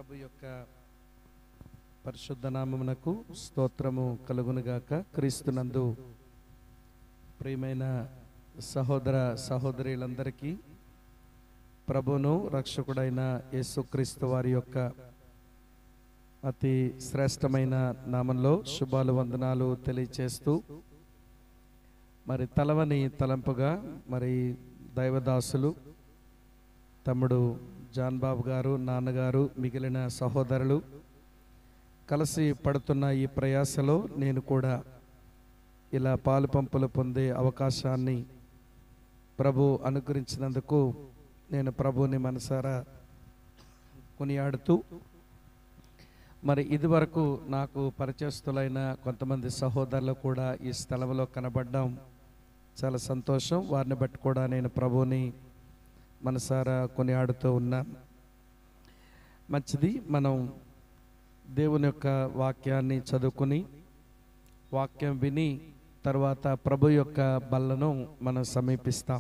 ప్రభు యొక్క పరిశుద్ధ నామమునకు స్తోత్రము కలుగునుగాక క్రీస్తునందు ప్రియమైన సహోదర సహోదరులందరికీ ప్రభును రక్షకుడైన యేసుక్రీస్తు వారి యొక్క అతి శ్రేష్టమైన నామంలో శుభాలు వందనాలు తెలియచేస్తూ మరి తలవని తలంపుగా మరి దైవదాసులు తమ్ముడు జాన్ బాబు గారు నాన్నగారు మిగిలిన సహోదరులు కలిసి పడుతున్న ఈ ప్రయాసలో నేను కూడా ఇలా పాలు పంపులు పొందే అవకాశాన్ని ప్రభు అనుగ్రహించినందుకు నేను ప్రభుని మనసారా కొనియాడుతూ మరి ఇదివరకు నాకు పరిచయస్తులైన కొంతమంది సహోదరులు కూడా ఈ స్థలంలో కనబడ్డం చాలా సంతోషం వారిని బట్టి కూడా నేను ప్రభుని మనసారా కొనియాడుతూ ఉన్నాను మంచిది మనం దేవుని యొక్క వాక్యాన్ని చదువుకుని వాక్యం విని తర్వాత ప్రభు యొక్క బల్లను మనం సమీపిస్తాం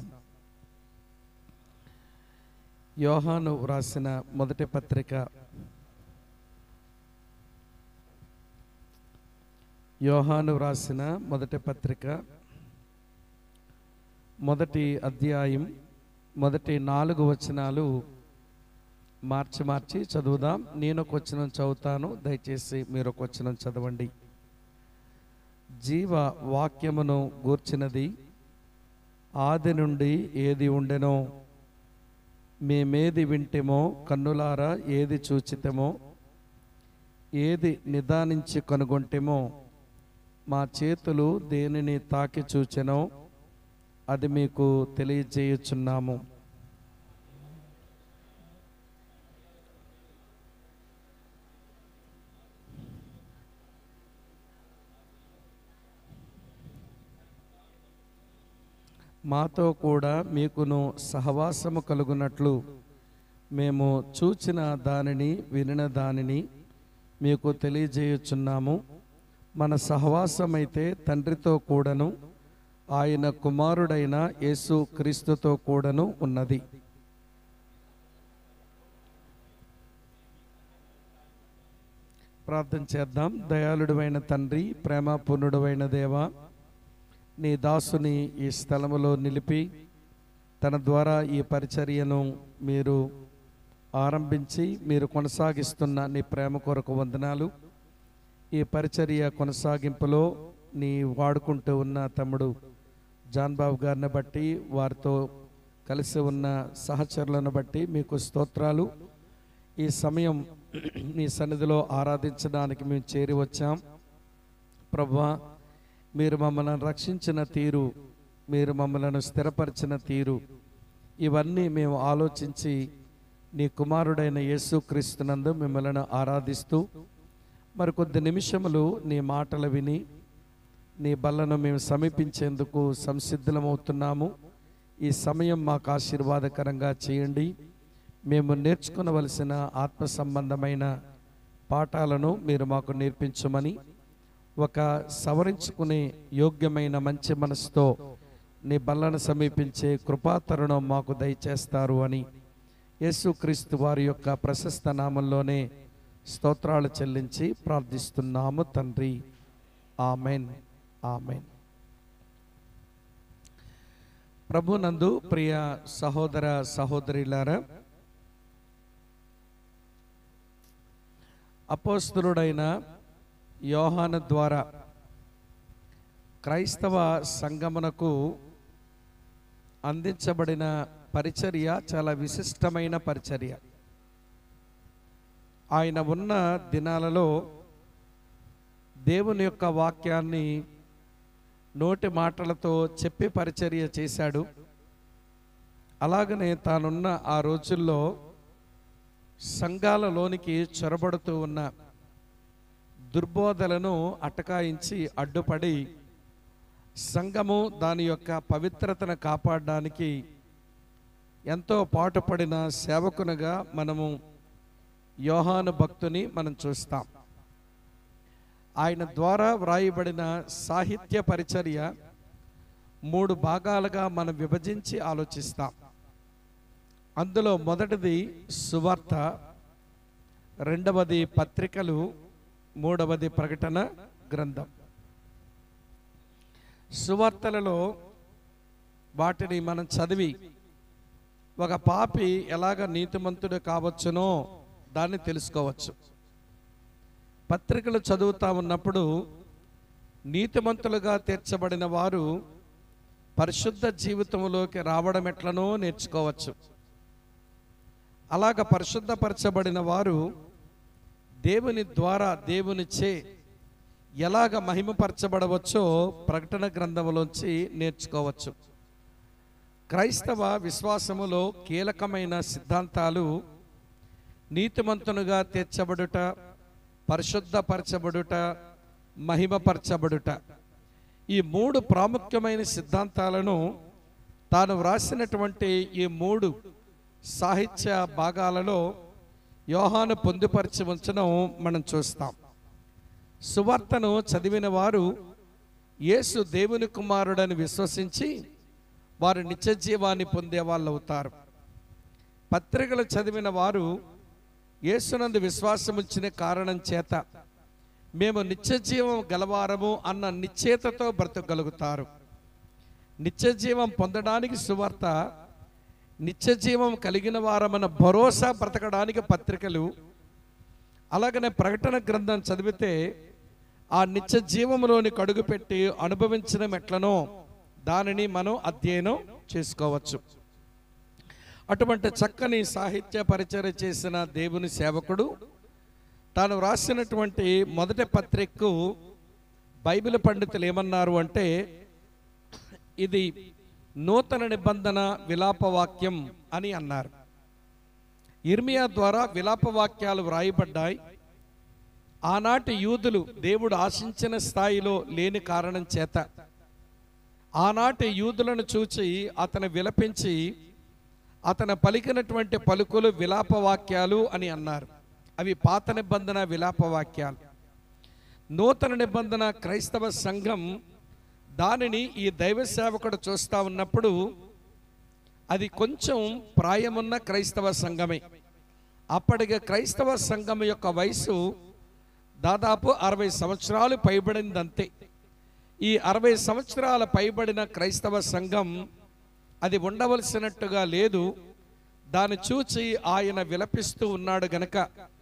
యోహాను వ్రాసిన మొదటి పత్రిక యోహాను వ్రాసిన మొదటి పత్రిక మొదటి అధ్యాయం మొదటి నాలుగు వచనాలు మార్చి మార్చి చదువుదాం నేను ఒక వచనం చదువుతాను దయచేసి మీరు ఒక వచనం చదవండి జీవ వాక్యమును గూర్చినది ఆది నుండి ఏది ఉండెనో మేమేది వింటేమో కన్నులారా ఏది చూచితేమో ఏది నిదానించి కనుగొంటేమో మా చేతులు దేనిని తాకి చూచెనో అది మీకు తెలియజేయుచున్నాము మాతో కూడా మీకును సహవాసము కలుగునట్లు మేము చూచిన దానిని వినిన దానిని మీకు తెలియజేయుచున్నాము మన సహవాసమైతే తండ్రితో కూడాను ఆయన కుమారుడైన యేసు క్రీస్తుతో కూడాను ఉన్నది ప్రార్థన చేద్దాం దయాళుడైన తండ్రి ప్రేమపూర్ణుడైన దేవ నీ దాసుని ఈ స్థలములో నిలిపి తన ద్వారా ఈ పరిచర్యను మీరు ఆరంభించి మీరు కొనసాగిస్తున్న నీ ప్రేమ కొరకు వందనాలు ఈ పరిచర్య కొనసాగింపులో నీ వాడుకుంటూ ఉన్న తమ్ముడు జాన్ బాబు గారిని బట్టి వారితో కలిసి ఉన్న సహచరులను బట్టి మీకు స్తోత్రాలు ఈ సమయం నీ సన్నిధిలో ఆరాధించడానికి మేము చేరి వచ్చాం ప్రభా మీరు మమ్మల్ని రక్షించిన తీరు మీరు మమ్మల్ని స్థిరపరిచిన తీరు ఇవన్నీ మేము ఆలోచించి నీ కుమారుడైన యేసుక్రీస్తునందు మిమ్మల్ని ఆరాధిస్తూ మరికొద్ది నిమిషములు నీ మాటలు విని నీ బల్లను మేము సమీపించేందుకు సంసిద్ధమవుతున్నాము ఈ సమయం మాకు ఆశీర్వాదకరంగా చేయండి మేము నేర్చుకునవలసిన ఆత్మ సంబంధమైన పాఠాలను మీరు మాకు నేర్పించమని ఒక సవరించుకునే యోగ్యమైన మంచి మనసుతో నీ బల్లను సమీపించే కృపాతరుణం మాకు దయచేస్తారు అని యేసుక్రీస్తు వారి యొక్క ప్రశస్త నామంలోనే స్తోత్రాలు చెల్లించి ప్రార్థిస్తున్నాము తండ్రి ఆమెన్ ఆమెన్ ప్రభునందు ప్రియ సహోదర సహోదరులారా అపోస్తులుడైన యోహాను ద్వారా క్రైస్తవ సంగమునకు అందించబడిన పరిచర్య చాలా విశిష్టమైన పరిచర్య ఆయన ఉన్న దినాలలో దేవుని యొక్క వాక్యాన్ని నోటి మాటలతో చెప్పి పరిచర్య చేశాడు అలాగనే తానున్న ఆ రోజుల్లో సంఘాలలోనికి చొరబడుతూ ఉన్న దుర్బోధలను అటకాయించి అడ్డుపడి సంఘము దాని యొక్క పవిత్రతను కాపాడడానికి ఎంతో పాటుపడిన సేవకునిగా మనము యోహాను భక్తుని మనం చూస్తాం ఆయన ద్వారా వ్రాయబడిన సాహిత్య పరిచర్య మూడు భాగాలుగా మనం విభజించి ఆలోచిస్తాం అందులో మొదటిది సువార్త రెండవది పత్రికలు మూడవది ప్రకటన గ్రంథం సువార్తలలో వాటిని మనం చదివి ఒక పాపి ఎలాగ నీతిమంతుడు కావచ్చునో దాన్ని తెలుసుకోవచ్చు పత్రికలు చదువుతా ఉన్నప్పుడు నీతిమంతులుగా తీర్చబడిన వారు పరిశుద్ధ జీవితంలోకి రావడం ఎట్లనో నేర్చుకోవచ్చు అలాగ పరిశుద్ధపరచబడిన వారు దేవుని ద్వారా దేవునిచే ఎలాగ మహిమపరచబడవచ్చో ప్రకటన గ్రంథంలోంచి నేర్చుకోవచ్చు క్రైస్తవ విశ్వాసములో కీలకమైన సిద్ధాంతాలు నీతిమంతునుగా తీర్చబడుట పరిశుద్ధపరచబడుట మహిమపరచబడుట ఈ మూడు ప్రాముఖ్యమైన సిద్ధాంతాలను తాను వ్రాసినటువంటి ఈ మూడు సాహిత్య భాగాలలో యోహాను పొందుపరిచి ఉంచడం మనం చూస్తాం సువార్తను చదివిన వారు యేసు దేవుని కుమారుడని విశ్వసించి వారు నిత్య జీవాన్ని పొందే వాళ్ళు అవుతారు పత్రికలు చదివిన వారు యేసునందు విశ్వాసం ఉంచిన కారణం చేత మేము నిత్య జీవం గలవారము అన్న నిశ్చేతతో బ్రతకగలుగుతారు నిత్య జీవం పొందడానికి సువార్త నిత్య జీవం కలిగిన వారమన్న భరోసా బ్రతకడానికి పత్రికలు అలాగనే ప్రకటన గ్రంథం చదివితే ఆ నిత్య జీవంలోని కడుగు పెట్టి అనుభవించడం ఎట్లనో దానిని మనం అధ్యయనం చేసుకోవచ్చు అటువంటి చక్కని సాహిత్య పరిచయం చేసిన దేవుని సేవకుడు తాను వ్రాసినటువంటి మొదటి పత్రికకు బైబిల్ పండితులు ఏమన్నారు అంటే ఇది నూతన నిబంధన విలాపవాక్యం అని అన్నారు ఇర్మియా ద్వారా విలాపవాక్యాలు వ్రాయబడ్డాయి ఆనాటి యూదులు దేవుడు ఆశించిన స్థాయిలో లేని కారణం చేత ఆనాటి యూదులను చూచి అతను విలపించి అతను పలికినటువంటి పలుకులు విలాపవాక్యాలు అని అన్నారు అవి పాత నిబంధన విలాపవాక్యాలు నూతన నిబంధన క్రైస్తవ సంఘం దానిని ఈ దైవ సేవకుడు చూస్తా ఉన్నప్పుడు అది కొంచెం ప్రాయమున్న క్రైస్తవ సంఘమే అప్పటికి క్రైస్తవ సంఘం యొక్క వయసు దాదాపు అరవై సంవత్సరాలు పైబడిందంతే ఈ అరవై సంవత్సరాల పైబడిన క్రైస్తవ సంఘం అది ఉండవలసినట్టుగా లేదు దాన్ని చూచి ఆయన విలపిస్తూ ఉన్నాడు గనక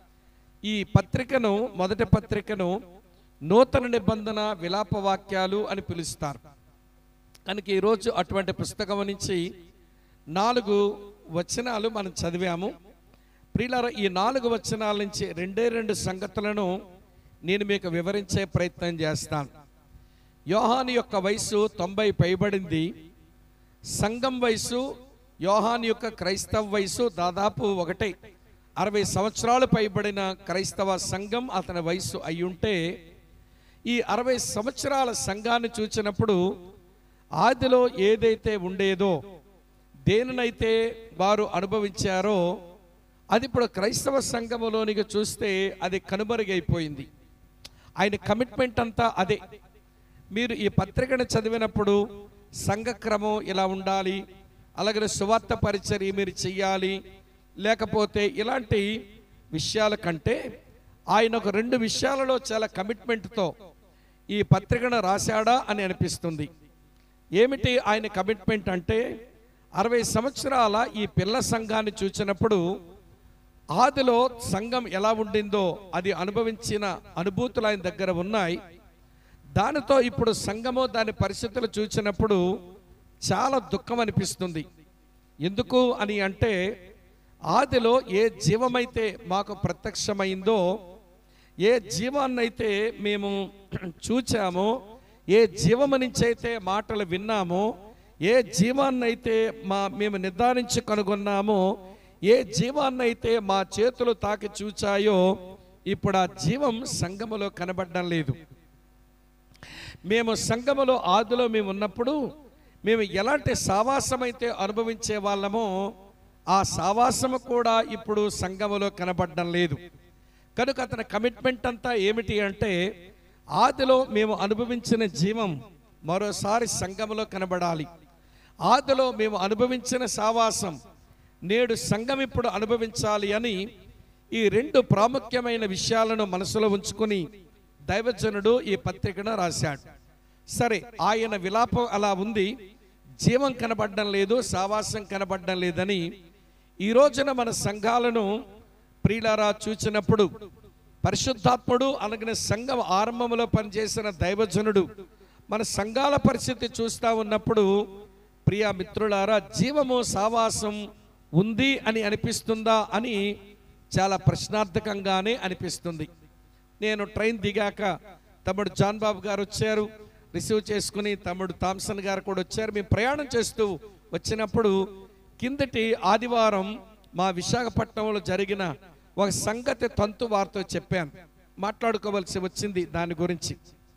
ఈ పత్రికను మొదటి పత్రికను నూతన నిబంధన విలాప వాక్యాలు అని పిలుస్తారు కనుక ఈరోజు అటువంటి పుస్తకం నుంచి నాలుగు వచనాలు మనం చదివాము ప్రియులారా ఈ నాలుగు వచనాల నుంచి రెండే రెండు సంగతులను నేను మీకు వివరించే ప్రయత్నం చేస్తాను యోహాను యొక్క వయసు తొంభై పైబడింది సంఘం వయసు యోహాన్ యొక్క క్రైస్తవ వయసు దాదాపు ఒకటే అరవై సంవత్సరాలు పైబడిన క్రైస్తవ సంఘం అతని వయసు అయ్యుంటే ఈ అరవై సంవత్సరాల సంఘాన్ని చూచినప్పుడు ఆదిలో ఏదైతే ఉండేదో దేనినైతే వారు అనుభవించారో అది ఇప్పుడు క్రైస్తవ సంఘములోనికి చూస్తే అది కనుమరుగైపోయింది ఆయన కమిట్మెంట్ అంతా అదే మీరు ఈ పత్రికను చదివినప్పుడు సంఘక్రమం ఇలా ఉండాలి అలాగే సువార్త పరిచర్య మీరు చెయ్యాలి లేకపోతే ఇలాంటి విషయాల కంటే ఆయన ఒక రెండు విషయాలలో చాలా కమిట్మెంట్తో ఈ పత్రికను రాశాడా అని అనిపిస్తుంది ఏమిటి ఆయన కమిట్మెంట్ అంటే అరవై సంవత్సరాల ఈ పిల్ల సంఘాన్ని చూసినప్పుడు ఆదిలో సంఘం ఎలా ఉండిందో అది అనుభవించిన అనుభూతులు ఆయన దగ్గర ఉన్నాయి దానితో ఇప్పుడు సంఘము దాని పరిస్థితులు చూసినప్పుడు చాలా దుఃఖం అనిపిస్తుంది ఎందుకు అని అంటే ఆదిలో ఏ జీవమైతే మాకు ప్రత్యక్షమైందో ఏ జీవాన్నైతే మేము చూచామో ఏ జీవము నుంచి అయితే మాటలు విన్నామో ఏ జీవాన్నైతే మా మేము నిర్ధారించి కనుగొన్నామో ఏ జీవాన్నైతే మా చేతులు తాకి చూచాయో ఇప్పుడు ఆ జీవం సంఘములో కనబడడం లేదు మేము సంఘములో ఆదిలో మేము ఉన్నప్పుడు మేము ఎలాంటి సావాసమైతే అనుభవించే వాళ్ళమో ఆ సావాసము కూడా ఇప్పుడు సంఘములో కనబడడం లేదు కనుక అతని కమిట్మెంట్ అంతా ఏమిటి అంటే ఆదిలో మేము అనుభవించిన జీవం మరోసారి సంఘములో కనబడాలి ఆదిలో మేము అనుభవించిన సావాసం నేడు సంఘం ఇప్పుడు అనుభవించాలి అని ఈ రెండు ప్రాముఖ్యమైన విషయాలను మనసులో ఉంచుకొని దైవజనుడు ఈ పత్రికను రాశాడు సరే ఆయన విలాపం అలా ఉంది జీవం కనబడడం లేదు సావాసం కనబడడం లేదని ఈ రోజున మన సంఘాలను ప్రియులారా చూచినప్పుడు పరిశుద్ధాత్ముడు అలాగే సంఘం ఆరంభంలో పనిచేసిన దైవజనుడు మన సంఘాల పరిస్థితి చూస్తూ ఉన్నప్పుడు ప్రియా మిత్రులారా జీవము సావాసం ఉంది అని అనిపిస్తుందా అని చాలా ప్రశ్నార్థకంగానే అనిపిస్తుంది నేను ట్రైన్ దిగాక తమ్ముడు జాన్ బాబు గారు వచ్చారు రిసీవ్ చేసుకుని తమ్ముడు థామ్సన్ గారు కూడా వచ్చారు మేము ప్రయాణం చేస్తూ వచ్చినప్పుడు కిందటి ఆదివారం మా విశాఖపట్నంలో జరిగిన ఒక సంగతి తంతు వారితో చెప్పాను మాట్లాడుకోవలసి వచ్చింది దాని గురించి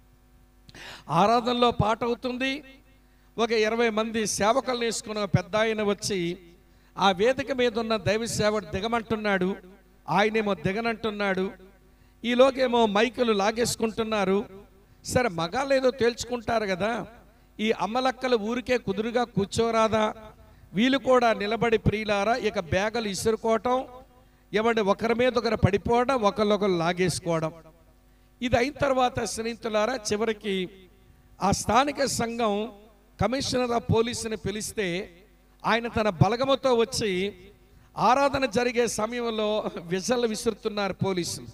ఆరాధనలో పాట అవుతుంది ఒక ఇరవై మంది సేవకులను వేసుకున్న ఒక పెద్ద ఆయన వచ్చి ఆ వేదిక మీద ఉన్న దైవ సేవకుడు దిగమంటున్నాడు ఆయనేమో దిగనంటున్నాడు ఈలోకేమో మైకులు లాగేసుకుంటున్నారు సరే మగాలేదో తేల్చుకుంటారు కదా ఈ అమ్మలక్కలు ఊరికే కుదురుగా కూర్చోరాదా వీళ్ళు కూడా నిలబడి ప్రియులారా ఇక బ్యాగులు ఇసురుకోవటం ఏమంటే ఒకరి మీద ఒకరు పడిపోవడం ఒకరినొకరు లాగేసుకోవడం ఇది అయిన తర్వాత స్నేహితులారా చివరికి ఆ స్థానిక సంఘం కమిషనర్ ఆఫ్ పోలీసుని పిలిస్తే ఆయన తన బలగముతో వచ్చి ఆరాధన జరిగే సమయంలో విజల్ విసురుతున్నారు పోలీసులు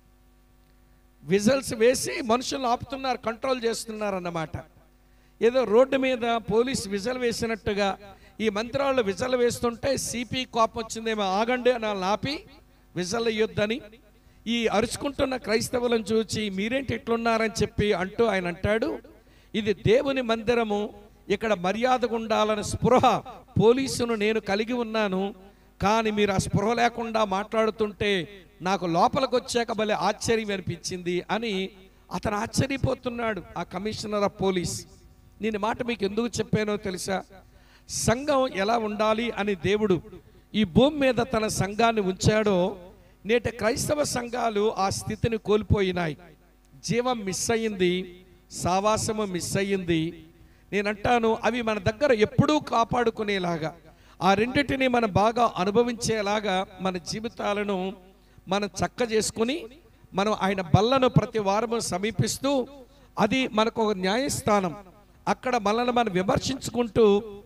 విజల్స్ వేసి మనుషులను ఆపుతున్నారు కంట్రోల్ చేస్తున్నారు అన్నమాట ఏదో రోడ్డు మీద పోలీస్ విజల్ వేసినట్టుగా ఈ మంత్రాలు విజల్ వేస్తుంటే సిపి కోపం వచ్చిందేమో ఆగండి అని వాళ్ళని ఆపి విజల్ వేయొద్దని ఈ అరుచుకుంటున్న క్రైస్తవులను చూచి మీరేంటి ఇట్లున్నారని చెప్పి అంటూ ఆయన అంటాడు ఇది దేవుని మందిరము ఇక్కడ మర్యాదగా ఉండాలని స్పృహ పోలీసును నేను కలిగి ఉన్నాను కానీ మీరు ఆ స్పృహ లేకుండా మాట్లాడుతుంటే నాకు లోపలికి వచ్చాక భలే ఆశ్చర్యం అనిపించింది అని అతను ఆశ్చర్యపోతున్నాడు ఆ కమిషనర్ ఆఫ్ పోలీస్ నేను ఈ మాట మీకు ఎందుకు చెప్పానో తెలుసా సంఘం ఎలా ఉండాలి అని దేవుడు ఈ భూమి మీద తన సంఘాన్ని ఉంచాడో నేటి క్రైస్తవ సంఘాలు ఆ స్థితిని కోల్పోయినాయి జీవం మిస్ అయ్యింది సావాసము మిస్ అయ్యింది నేనంటాను అవి మన దగ్గర ఎప్పుడూ కాపాడుకునేలాగా ఆ రెండింటిని మనం బాగా అనుభవించేలాగా మన జీవితాలను మనం చక్క చేసుకుని మనం ఆయన బల్లను ప్రతి వారము సమీపిస్తూ అది మనకు ఒక న్యాయస్థానం అక్కడ మనల్ని మనం విమర్శించుకుంటూ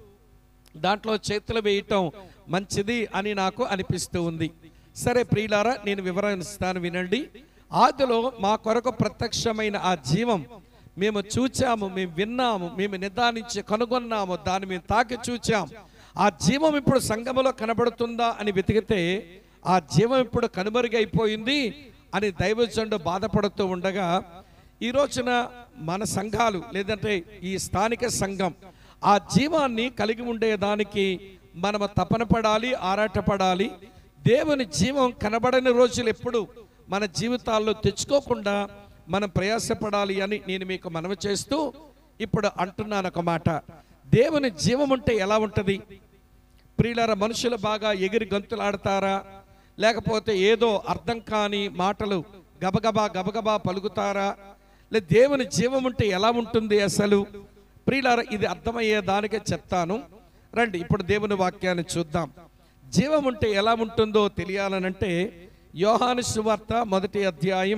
దాంట్లో చేతులు వేయటం మంచిది అని నాకు అనిపిస్తూ ఉంది సరే ప్రియులారా నేను వివరణిస్తాను వినండి ఆదిలో మా కొరకు ప్రత్యక్షమైన ఆ జీవం మేము చూచాము మేము విన్నాము మేము నిదానించి కనుగొన్నాము దాన్ని మేము తాకి చూచాం ఆ జీవం ఇప్పుడు సంఘములో కనబడుతుందా అని వెతికితే ఆ జీవం ఇప్పుడు కనుమరుగైపోయింది అని దైవజనుడు బాధపడుతూ ఉండగా ఈ రోజున మన సంఘాలు లేదంటే ఈ స్థానిక సంఘం ఆ జీవాన్ని కలిగి ఉండేదానికి మనము తపన పడాలి ఆరాటపడాలి దేవుని జీవం కనబడని రోజులు ఎప్పుడు మన జీవితాల్లో తెచ్చుకోకుండా మనం ప్రయాసపడాలి అని నేను మీకు మనవి చేస్తూ ఇప్పుడు అంటున్నాను ఒక మాట దేవుని జీవం ఉంటే ఎలా ఉంటుంది ప్రియులార మనుషులు బాగా ఎగిరి గంతులాడతారా లేకపోతే ఏదో అర్థం కాని మాటలు గబగబా గబగబా పలుకుతారా లేదా దేవుని జీవం ఉంటే ఎలా ఉంటుంది అసలు ప్రియులార ఇది అర్థమయ్యే దానికే చెప్తాను రండి ఇప్పుడు దేవుని వాక్యాన్ని చూద్దాం జీవం ఉంటే ఎలా ఉంటుందో తెలియాలనంటే యోహాను సువార్త మొదటి అధ్యాయం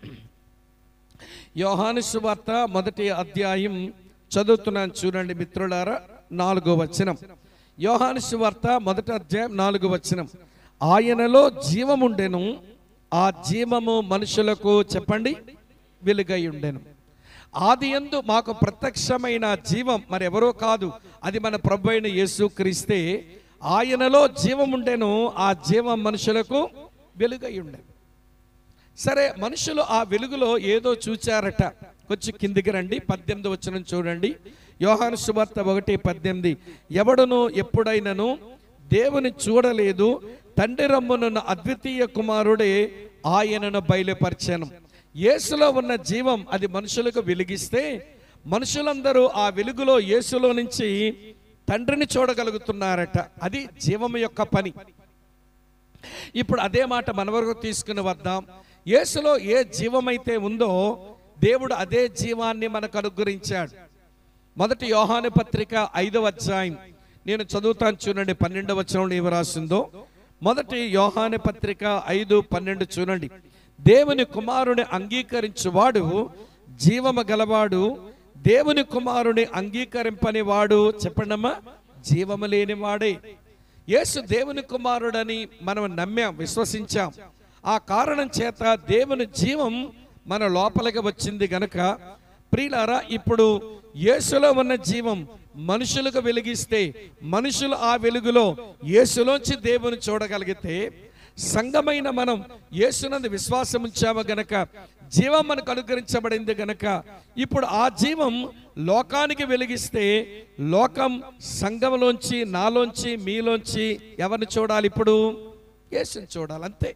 యోహాను సువార్త మొదటి అధ్యాయం చదువుతున్నాను చూడండి మిత్రులారా నాలుగో వచనం యోహాను సువార్త మొదటి అధ్యాయం నాలుగో వచనం ఆయనలో జీవముండెను ఆ జీవము మనుషులకు చెప్పండి వెలుగై ఉండెను ఆది యందు మాకు ప్రత్యక్షమైన జీవం మరి ఎవరో కాదు అది మన ప్రభు అయిన యేసు క్రీస్తే ఆయనలో జీవం ఉండెను ఆ జీవం మనుషులకు వెలుగై ఉండెను సరే మనుషులు ఆ వెలుగులో ఏదో చూచారట కొంచెం కిందికి రండి పద్దెనిమిది వచ్చిన చూడండి యోహాను సువార్త ఒకటి పద్దెనిమిది ఎవడును ఎప్పుడైనను దేవుని చూడలేదు తండ్రి రమ్మునున్న అద్వితీయ కుమారుడే ఆయనను బయలుపరిచాను యేసులో ఉన్న జీవం అది మనుషులకు వెలిగిస్తే మనుషులందరూ ఆ వెలుగులో యేసులో నుంచి తండ్రిని చూడగలుగుతున్నారట అది జీవం యొక్క పని ఇప్పుడు అదే మాట మన వరకు తీసుకుని వద్దాం యేసులో ఏ జీవమైతే ఉందో దేవుడు అదే జీవాన్ని మనకు అనుగ్రహించాడు మొదటి యోహాను పత్రిక ఐదవ అధ్యాయం నేను చదువుతాను చూడండి పన్నెండవ వచనంలో ఏమి రాసిందో మొదటి యోహాను పత్రిక ఐదు పన్నెండు చూడండి దేవుని కుమారుని అంగీకరించువాడు జీవము గలవాడు దేవుని కుమారుని అంగీకరింపని వాడు చెప్పండమ్మా జీవము లేనివాడే యేసు దేవుని కుమారుడని మనం నమ్మాం విశ్వసించాం ఆ కారణం చేత దేవుని జీవం మన లోపలికి వచ్చింది గనుక ప్రియులారా ఇప్పుడు యేసులో ఉన్న జీవం మనుషులకు వెలిగిస్తే మనుషులు ఆ వెలుగులో యేసులోంచి దేవుని చూడగలిగితే సంఘమైన మనం యేసునందు విశ్వాసం ఉంచాము గనక జీవం మనకు అనుగ్రహించబడింది గనక ఇప్పుడు ఆ జీవం లోకానికి వెలిగిస్తే లోకం సంఘంలోంచి నాలోంచి మీలోంచి ఎవరిని చూడాలి ఇప్పుడు యేసుని చూడాలి అంతే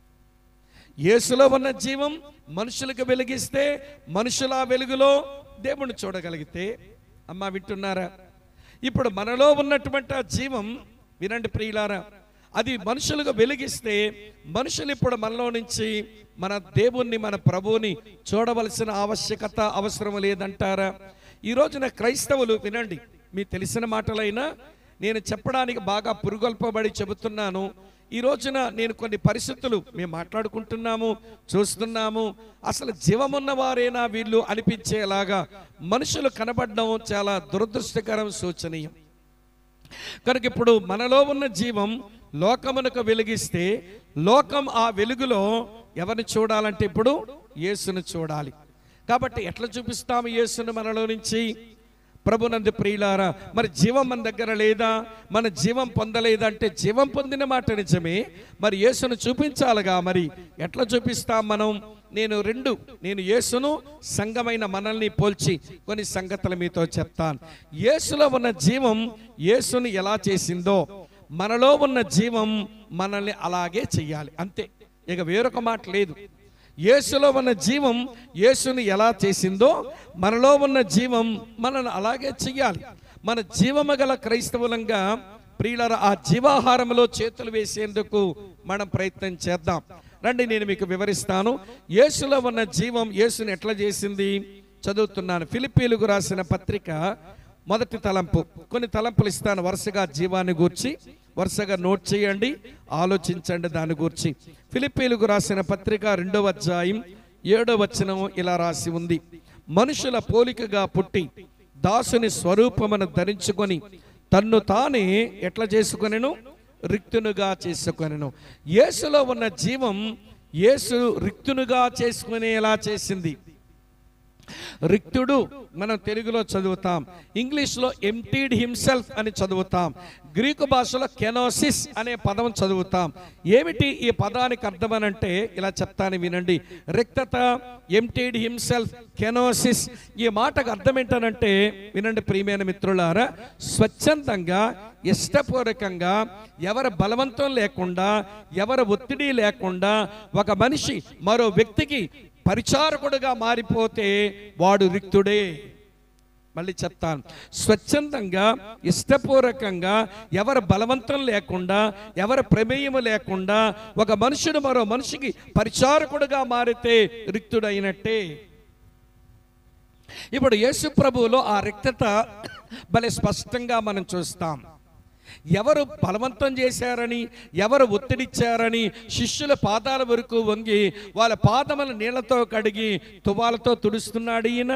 యేసులో ఉన్న జీవం మనుషులకు వెలిగిస్తే మనుషుల ఆ వెలుగులో దేవుణ్ణి చూడగలిగితే అమ్మ వింటున్నారా ఇప్పుడు మనలో ఉన్నటువంటి ఆ జీవం వినండి ప్రియులారా అది మనుషులకు వెలిగిస్తే మనుషులు ఇప్పుడు మనలో నుంచి మన దేవుణ్ణి మన ప్రభువుని చూడవలసిన ఆవశ్యకత అవసరం లేదంటారా ఈ రోజున క్రైస్తవులు వినండి మీ తెలిసిన మాటలైనా నేను చెప్పడానికి బాగా పురుగొల్పబడి చెబుతున్నాను ఈ రోజున నేను కొన్ని పరిస్థితులు మేము మాట్లాడుకుంటున్నాము చూస్తున్నాము అసలు జీవమున్న వారేనా వీళ్ళు అనిపించేలాగా మనుషులు కనబడడం చాలా దురదృష్టకరం సూచనీయం కనుక ఇప్పుడు మనలో ఉన్న జీవం లోకమునకు వెలిగిస్తే లోకం ఆ వెలుగులో ఎవరిని చూడాలంటే ఇప్పుడు యేసును చూడాలి కాబట్టి ఎట్లా చూపిస్తాము యేసును మనలో నుంచి ప్రభునందు ప్రియులారా మరి జీవం మన దగ్గర లేదా మన జీవం పొందలేదా అంటే జీవం పొందిన మాట నిజమే మరి యేసును చూపించాలిగా మరి ఎట్లా చూపిస్తాం మనం నేను రెండు నేను యేసును సంఘమైన మనల్ని పోల్చి కొన్ని సంగతులు మీతో చెప్తాను యేసులో ఉన్న జీవం యేసుని ఎలా చేసిందో మనలో ఉన్న జీవం మనల్ని అలాగే చెయ్యాలి అంతే ఇక వేరొక మాట లేదు యేసులో ఉన్న జీవం యేసుని ఎలా చేసిందో మనలో ఉన్న జీవం మనల్ని అలాగే చెయ్యాలి మన జీవము గల క్రైస్తవులంగా ప్రియులర ఆ జీవాహారంలో చేతులు వేసేందుకు మనం ప్రయత్నం చేద్దాం రండి నేను మీకు వివరిస్తాను యేసులో ఉన్న జీవం యేసుని ఎట్లా చేసింది చదువుతున్నాను ఫిలిపీలకు రాసిన పత్రిక మొదటి తలంపు కొన్ని తలంపులు ఇస్తాను వరుసగా జీవాన్ని గూర్చి వరుసగా నోట్ చేయండి ఆలోచించండి దాని గురించి ఫిలిపీలకు రాసిన పత్రిక రెండవ అధ్యాయం ఏడవ వచనం ఇలా రాసి ఉంది మనుషుల పోలికగా పుట్టి దాసుని స్వరూపమును ధరించుకొని తన్ను తానే ఎట్లా చేసుకొనెను రిక్తునుగా చేసుకొనెను యేసులో ఉన్న జీవం యేసు రిక్తునుగా చేసుకునేలా చేసింది రిక్తుడు మనం తెలుగులో చదువుతాం ఇంగ్లీష్లో ఎంటీడ్ హిమ్సెల్ఫ్ అని చదువుతాం గ్రీకు భాషలో కెనోసిస్ అనే పదం చదువుతాం ఏమిటి ఈ పదానికి అర్థం అని అంటే ఇలా చెప్తాను వినండి రిక్తత ఎంటీడ్ హిమ్సెల్ఫ్ కెనోసిస్ ఈ మాటకు అర్థం ఏంటనంటే వినండి ప్రియమైన మిత్రులారా స్వచ్ఛందంగా ఇష్టపూర్వకంగా ఎవరి బలవంతం లేకుండా ఎవరి ఒత్తిడి లేకుండా ఒక మనిషి మరో వ్యక్తికి పరిచారకుడుగా మారిపోతే వాడు రిక్తుడే మళ్ళీ చెప్తాను స్వచ్ఛందంగా ఇష్టపూర్వకంగా ఎవరి బలవంతం లేకుండా ఎవరి ప్రమేయము లేకుండా ఒక మనుషుడు మరో మనిషికి పరిచారకుడుగా మారితే రిక్తుడైనట్టే ఇప్పుడు యేసు ప్రభువులో ఆ రిక్తత భలే స్పష్టంగా మనం చూస్తాం ఎవరు బలవంతం చేశారని ఎవరు ఒత్తిడిచ్చారని శిష్యుల పాదాల వరకు వంగి వాళ్ళ పాదముల నీళ్లతో కడిగి తువాలతో తుడుస్తున్నాడు ఈయన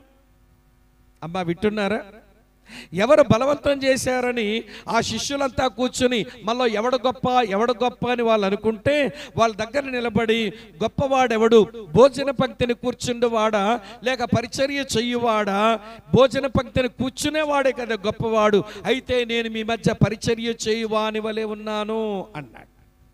అమ్మా వింటున్నారా ఎవరు బలవంతం చేశారని ఆ శిష్యులంతా కూర్చుని మళ్ళీ ఎవడు గొప్ప ఎవడు గొప్ప అని వాళ్ళు అనుకుంటే వాళ్ళ దగ్గర నిలబడి గొప్పవాడెవడు భోజన పంక్తిని కూర్చుండువాడా లేక పరిచర్య చెయ్యువాడా భోజన పంక్తిని కూర్చునేవాడే కదా గొప్పవాడు అయితే నేను మీ మధ్య పరిచర్య చేయువాని వలె ఉన్నాను అన్నాడు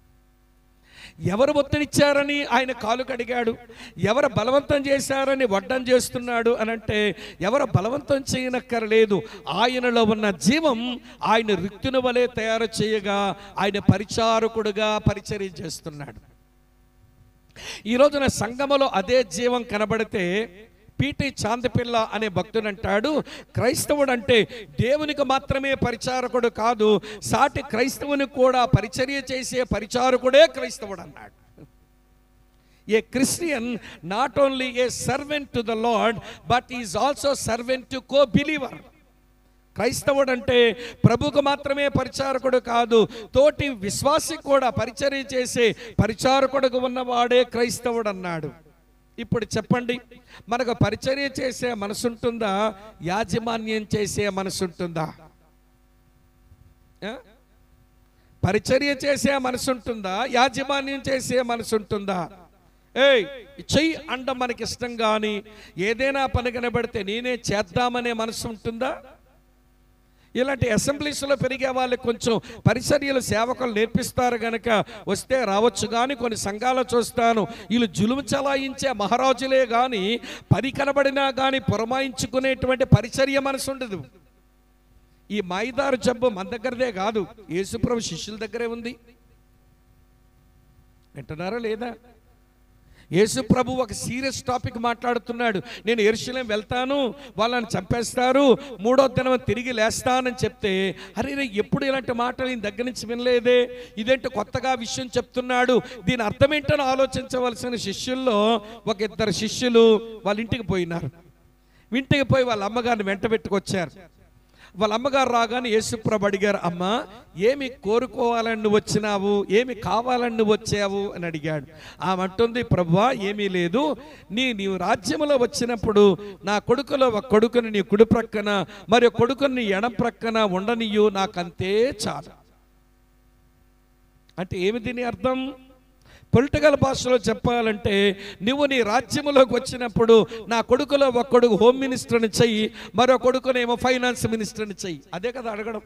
ఎవరు ఒత్తిడిచ్చారని ఆయన కాలు కడిగాడు ఎవరు బలవంతం చేశారని వడ్డం చేస్తున్నాడు అని అంటే ఎవరు బలవంతం చేయనక్కర్లేదు ఆయనలో ఉన్న జీవం ఆయన రిక్తుని వలె తయారు చేయగా ఆయన పరిచారకుడుగా పరిచర్య చేస్తున్నాడు ఈ రోజున సంగమలో అదే జీవం కనబడితే పీటి చాందపిల్ల అనే భక్తుడు అంటాడు క్రైస్తవుడు అంటే దేవునికి మాత్రమే పరిచారకుడు కాదు సాటి క్రైస్తవుని కూడా పరిచర్య చేసే పరిచారకుడే క్రైస్తవుడు అన్నాడు a Christian not only a servant to the Lord but is also servant to co believer క్రైస్తవుడు అంటే ప్రభుకు మాత్రమే పరిచారకుడు కాదు తోటి విశ్వాసి కూడా పరిచర్య చేసే పరిచారకుడుగా ఉన్నవాడే క్రైస్తవుడు అన్నాడు ఇప్పుడు చెప్పండి మనకు పరిచర్య చేసే మనసుంటుందా యాజమాన్యం చేసే మనసుంటుందా ఆ? పరిచర్య చేసే మనసుంటుందా యాజమాన్యం చేసే మనసుంటుందా ఏయ్ చెయ్యి అండ మనకి ఇష్టం కానీ ఏదైనా పని కనబడితే నేనే చేద్దామనే మనసు ఉంటుందా ఇలాంటి అసెంబ్లీస్లో పెరిగే వాళ్ళకి కొంచెం పరిచర్యలు సేవకులు నేర్పిస్తారు గనక వస్తే రావచ్చు కానీ కొన్ని సంఘాలు చూస్తాను వీళ్ళు జులుము చలాయించే మహారాజులే కానీ పని కనబడినా కానీ పురమాయించుకునేటువంటి పరిచర్య మనసు ఉండదు ఈ మాయిదారు జబ్బు మన దగ్గరదే కాదు యేసుప్రభు శిష్యుల దగ్గరే ఉంది వింటున్నారా లేదా యేసు ప్రభు ఒక సీరియస్ టాపిక్ మాట్లాడుతున్నాడు నేను ఎరుశలేం వెళ్తాను వాళ్ళని చంపేస్తారు మూడో దినం తిరిగి లేస్తానని చెప్తే అరే రే, ఎప్పుడు ఇలాంటి మాటలు ఈయన దగ్గర నుంచి వినలేదే ఇదేంటి కొత్తగా విషయం చెప్తున్నాడు దీని అర్థం ఏంటని ఆలోచించవలసిన శిష్యుల్లో ఒక ఇద్దరు శిష్యులు వాళ్ళ ఇంటికి పోయినారు ఇంటికి పోయి వాళ్ళ అమ్మగారిని వెంట పెట్టుకొచ్చారు వాళ్ళ అమ్మగారు రాగానే యేసుప్రభు అడిగారు అమ్మ ఏమి కోరుకోవాలని నువ్వు వచ్చినావు ఏమి కావాలని నువ్వు వచ్చావు అని అడిగాడు ఆమె అంటుంది ప్రభువా ఏమీ లేదు నీ నీవు రాజ్యములో వచ్చినప్పుడు నా కొడుకులో ఒక కొడుకుని నీ కుడి ప్రక్కన మరి ఒక కొడుకుని నీ ఎడం ప్రక్కన ఉండనియు నాకంతే చాలు అంటే ఏమి దీని అర్థం పొలిటికల్ భాషలో చెప్పాలంటే నువ్వు నీ రాజ్యములోకి వచ్చినప్పుడు నా కొడుకులో ఒక కొడుకు హోమ్ మినిస్టర్ని చెయ్యి మరో కొడుకునేమో ఫైనాన్స్ మినిస్టర్ని చెయ్యి అదే కదా అడగడం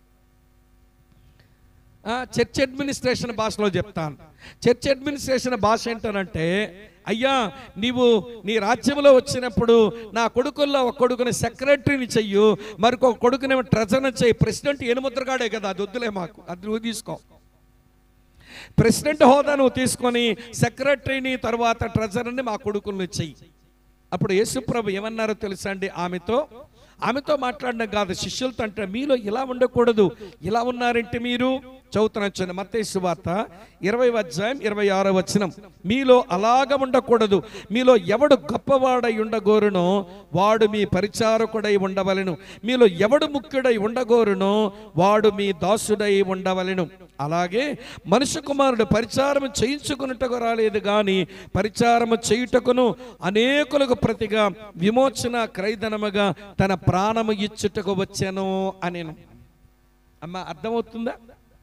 ఆ, చర్చ్ అడ్మినిస్ట్రేషన్ భాషలో చెప్తాను చర్చ్ అడ్మినిస్ట్రేషన్ భాష ఏంటనంటే అయ్యా నీవు నీ రాజ్యంలో వచ్చినప్పుడు నా కొడుకుల్లో ఒక కొడుకుని సెక్రటరీని చెయ్యు మరొక కొడుకునేమో ట్రెజర్ని చెయ్యి ప్రెసిడెంట్ ఎనుముద్రగాడే కదా అది వద్దులే మాకు అది నువ్వు తీసుకో ప్రెసిడెంట్ హోదా నువ్వు తీసుకొని సెక్రటరీని తర్వాత ట్రెజరర్ని మా కొడుకుల్ని చెయ్యి అప్పుడు యేసుప్రభు ఏమన్నారో తెలుసా అండి ఆమెతో ఆమెతో మాట్లాడిన కాదు శిష్యులతో అంటే మీలో ఇలా ఉండకూడదు ఇలా ఉన్నారంటే మీరు చదువుతున్న మత్తయి సువార్త ఇరవై అధ్యాయం ఇరవై ఆరో వచనం మీలో అలాగ ఉండకూడదు మీలో ఎవడు గొప్పవాడై ఉండగోరునో వాడు మీ పరిచారకుడై ఉండవలెను మీలో ఎవడు ముఖ్యుడై ఉండగోరునో వాడు మీ దాసుడై ఉండవలెను అలాగే మనుష్య కుమారుడు పరిచారము చేయించుకున్నట్టుకు రాలేదు కానీ పరిచారము చేయుటకును అనేకులకు ప్రతిగా విమోచన క్రైదనముగా తన ప్రాణము ఇచ్చుటకు వచ్చాను అనేను అమ్మ అర్థమవుతుందా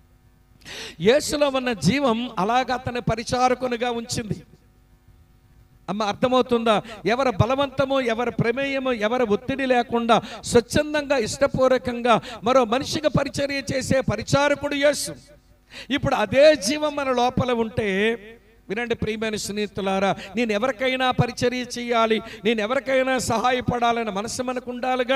యేసులో ఉన్న జీవం అలాగ అతని పరిచారకునిగా ఉంచింది అమ్మ అర్థమవుతుందా ఎవరి బలవంతము ఎవరి ప్రమేయము ఎవరి ఒత్తిడి లేకుండా స్వచ్ఛందంగా ఇష్టపూర్వకంగా మరో మనిషికి పరిచర్య చేసే పరిచారకుడు యేసు ఇప్పుడు అదే జీవం మన లోపల ఉంటే వినండి ప్రియమైన స్నేహితులారా నేను ఎవరికైనా పరిచర్య చేయాలి నేను ఎవరికైనా సహాయపడాలని మనసు మనకు ఉండాలిగా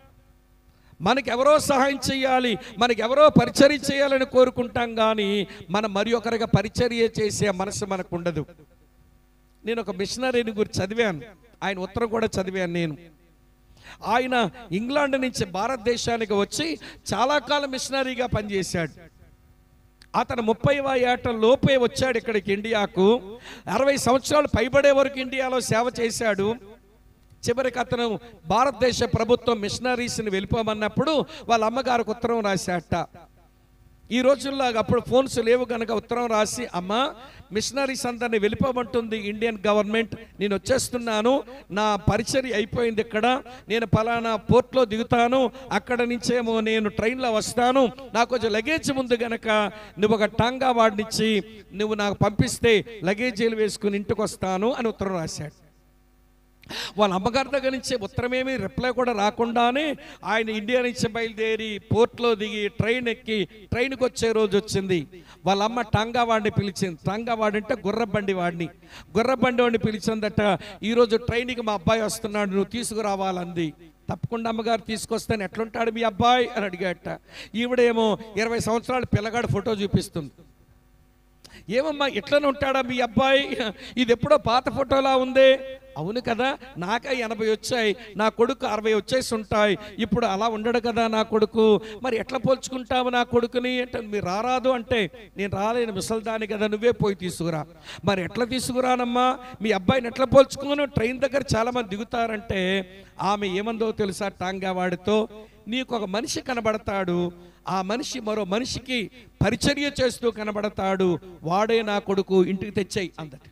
మనకెవరో సహాయం చేయాలి మనకెవరో పరిచర్య చేయాలని కోరుకుంటాం కానీ మనం మరి ఒకరిగా పరిచర్య చేసే మనసు మనకు ఉండదు నేను ఒక మిషనరీని గురించి చదివాను ఆయన ఉత్తరం కూడా చదివాను నేను ఆయన ఇంగ్లాండ్ నుంచి భారతదేశానికి వచ్చి చాలా కాలం మిషనరీగా పనిచేశాడు అతను ముప్పై ఏట లోపే వచ్చాడు ఇక్కడికి ఇండియాకు అరవై సంవత్సరాలు పైబడే వరకు ఇండియాలో సేవ చేశాడు చివరికి అతను భారతదేశ ప్రభుత్వం మిషనరీస్ని వెళ్ళిపోమన్నప్పుడు వాళ్ళ అమ్మగారికి ఉత్తరం రాశాట ఈ రోజుల్లో అప్పుడు ఫోన్స్ లేవు కనుక ఉత్తరం రాసి అమ్మ మిషనరీస్ అందరిని వెళ్ళిపోమంటుంది ఇండియన్ గవర్నమెంట్ నేను వచ్చేస్తున్నాను నా పరిచర్య అయిపోయింది ఇక్కడ నేను పలానా పోర్ట్లో దిగుతాను అక్కడ నుంచేమో నేను ట్రైన్లో వస్తాను నాకు కొంచెం లగేజ్ ముందు గనక నువ్వు ఒక టాంగా వాడినిచ్చి నువ్వు నాకు పంపిస్తే లగేజీలు వేసుకుని ఇంటికి వస్తాను అని ఉత్తరం రాశాడు వాళ్ళ అమ్మగారి దగ్గర నుంచి ఉత్తరమేమి రిప్లై కూడా రాకుండానే ఆయన ఇండియా నుంచి బయలుదేరి పోర్ట్లో దిగి ట్రైన్ ఎక్కి ట్రైన్కి వచ్చే రోజు వచ్చింది వాళ్ళ అమ్మ టాంగా వాడిని పిలిచింది టాంగా వాడి అంటే గుర్రబండి వాడిని గుర్రబండి వాడిని పిలిచిందట ఈరోజు ట్రైన్కి మా అబ్బాయి వస్తున్నాడు నువ్వు తీసుకురావాలంది తప్పకుండా అమ్మగారు తీసుకొస్తాను ఎట్లుంటాడు మీ అబ్బాయి అని అడిగాట ఈవిడేమో ఇరవై సంవత్సరాల పిల్లగాడు ఫోటో చూపిస్తుంది ఏమమ్మా ఇట్లనే ఉంటాడా మీ అబ్బాయి ఇది ఎప్పుడో పాత ఫోటోలా ఉంది అవును కదా నాకే ఎనభై వచ్చాయి నా కొడుకు అరవై వచ్చేసి ఉంటాయి ఇప్పుడు అలా ఉండడు కదా నా కొడుకు మరి ఎట్లా పోల్చుకుంటావు నా కొడుకుని అంటే మీరు రారాదు అంటే నేను రాలేను ముసల్దాని కదా నువ్వే పోయి తీసుకురా మరి ఎట్లా తీసుకురానమ్మా మీ అబ్బాయిని ఎట్లా పోల్చుకోను ట్రైన్ దగ్గర చాలా మంది దిగుతారంటే ఆమె ఏమందో తెలుసా టాంగా వాడితో నీకు ఒక మనిషి కనబడతాడు ఆ మనిషి మరో మనిషికి పరిచర్య చేస్తూ కనబడతాడు వాడే నా కొడుకు ఇంటికి తెచ్చేయి అందటి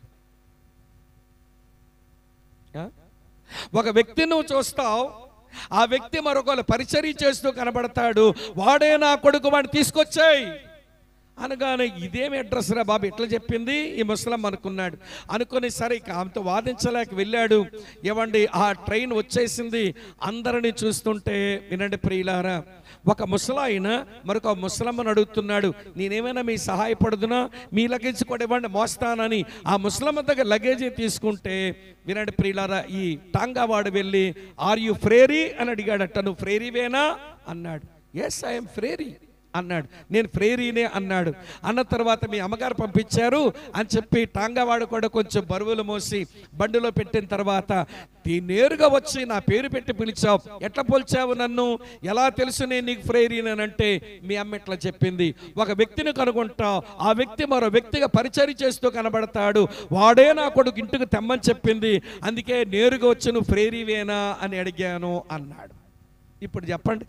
ఆ? ఒక వ్యక్తి నువ్వు చూస్తావు ఆ వ్యక్తి మరొకరు పరిచర్య చేస్తూ కనబడతాడు వాడే నా కొడుకు వాడిని తీసుకొచ్చాయి అనగానే ఇదేమి అడ్రస్ రా బాబు ఎట్లా చెప్పింది ఈ ముసలం అనుకున్నాడు అనుకుని సరే ఇక ఆమెతో వాదించలేక వెళ్ళాడు ఏవండి ఆ ట్రైన్ వచ్చేసింది అందరిని చూస్తుంటే వినండి ప్రియులారా ఒక ముసలాయన మరొక ముసలమ్మని అడుగుతున్నాడు నేనేమైనా మీ సహాయపడుదునా మీ లగేజ్ కూడా ఇవ్వండి మోస్తానని ఆ ముసలమ్మ దగ్గర లగేజీ తీసుకుంటే వినండి ప్రియులారా ఈ టాంగా వాడు వెళ్ళి ఆర్ యు ఫ్రేరీ అని అడిగాడట నువ్వు ఫ్రేరీవేనా అన్నాడు ఎస్ ఐఎమ్ ఫ్రేరీ అన్నాడు నేను ఫ్రేరీనే అన్నాడు అన్న తర్వాత మీ అమ్మగారు పంపించారు అని చెప్పి టాంగావాడు కూడా కొంచెం బరువులు మోసి బండిలో పెట్టిన తర్వాత "తీ నేరుగా వచ్చి నా పేరు పెట్టి పిలిచావు ఎట్లా పోల్చావు నన్ను ఎలా తెలుసు నేను నీకు ఫ్రేరీనేనంటే మీ అమ్మ ఎట్లా చెప్పింది ఒక వ్యక్తిని కనుగొంటావు ఆ వ్యక్తి మరో వ్యక్తిగా పరిచయం చేస్తూ కనబడతాడు వాడే నా కొడుకు ఇంటికి తెమ్మని చెప్పింది అందుకే నేరుగా వచ్చి నువ్వు ఫ్రేరీవేనా అని అడిగాను అన్నాడు ఇప్పుడు చెప్పండి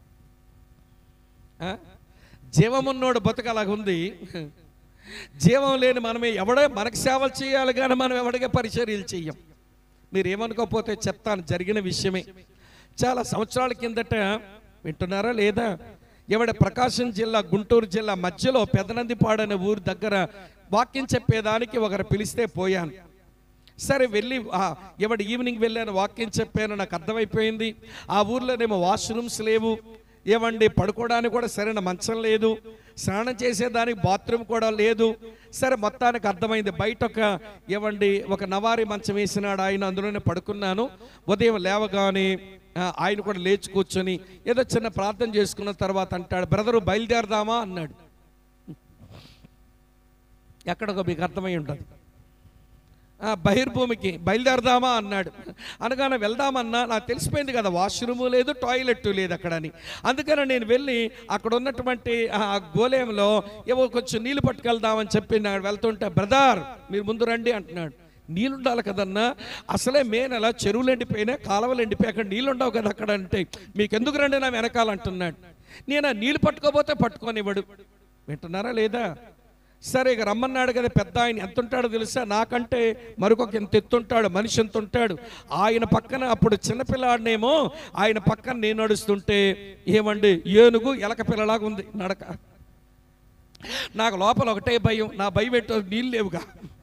ఆ? జీవమున్నోడు బతుకు అలాగుంది జీవం లేని మనమే ఎవడే మనకు సేవలు చేయాలి కానీ మనం ఎవడిగా పరిచర్యలు చెయ్యం మీరు ఏమనుకోకపోతే చెప్తాను జరిగిన విషయమే చాలా సంవత్సరాల కిందట వింటున్నారా లేదా ఎవడ ప్రకాశం జిల్లా గుంటూరు జిల్లా మధ్యలో పెదనందిపాడు అనే ఊరు దగ్గర వాక్యం చెప్పేదానికి ఒకరు పిలిస్తే పోయాను సరే వెళ్ళి ఆ, ఎవడు ఈవినింగ్ వెళ్ళాను వాక్యం చెప్పాను నాకు అర్థమైపోయింది ఆ ఊర్లోనేమో వాష్రూమ్స్ లేవు ఏమండి పడుకోవడానికి కూడా సరైన మంచం లేదు స్నానం చేసేదానికి బాత్రూమ్ కూడా లేదు సరే మొత్తానికి అర్థమైంది బయట ఒక ఏమండి ఒక నవారి మంచం వేసినాడు ఆయన అందులోనే పడుకున్నాను ఉదయం లేవగానే ఆ, ఆయన కూడా లేచి కూర్చొని ఏదో చిన్న ప్రార్థన చేసుకున్న తర్వాత అంటాడు బ్రదరు బయలుదేరదామా అన్నాడు ఎక్కడికో మీకు అర్థమై ఉంటుంది ఆ, బహిర్భూమికి బయలుదేరదామా అన్నాడు అనగానే వెళ్దామన్నా నాకు తెలిసిపోయింది కదా వాష్రూము లేదు టాయిలెట్ లేదు అక్కడని అందుకని నేను వెళ్ళి అక్కడ ఉన్నటువంటి ఆ గోలేంలో ఏవో కొంచెం నీళ్ళు పట్టుకెళ్దామని చెప్పి నాకు వెళ్తుంటే బ్రదర్ మీరు ముందు రండి అంటున్నాడు నీళ్ళు ఉండాలి కదన్నా అసలే మే నెల చెరువులు ఎండిపోయినాయి కాలువలు ఎండిపోయి అక్కడ నీళ్ళు ఉండవు కదా అక్కడ అంటే మీకు ఎందుకు రండి నా వెనకాల అంటున్నాడు నేను ఆ నీళ్ళు పట్టుకోపోతే పట్టుకోనివ్వడు వింటున్నారా లేదా సరే ఇక రమ్మన్నాడు కదా పెద్ద ఆయన ఎంత ఉంటాడో తెలుసా నాకంటే మరొక ఎంత ఎత్తుంటాడు మనిషి ఎంత ఉంటాడు ఆయన పక్కన అప్పుడు చిన్నపిల్లాడినేమో ఆయన పక్కన నేను నడుస్తుంటే ఏమండి ఏనుగు ఎలక పిల్లలాగా ఉంది నడక నాకు లోపల ఒకటే భయం నా భయం ఏంటో నీళ్ళు లేవుగా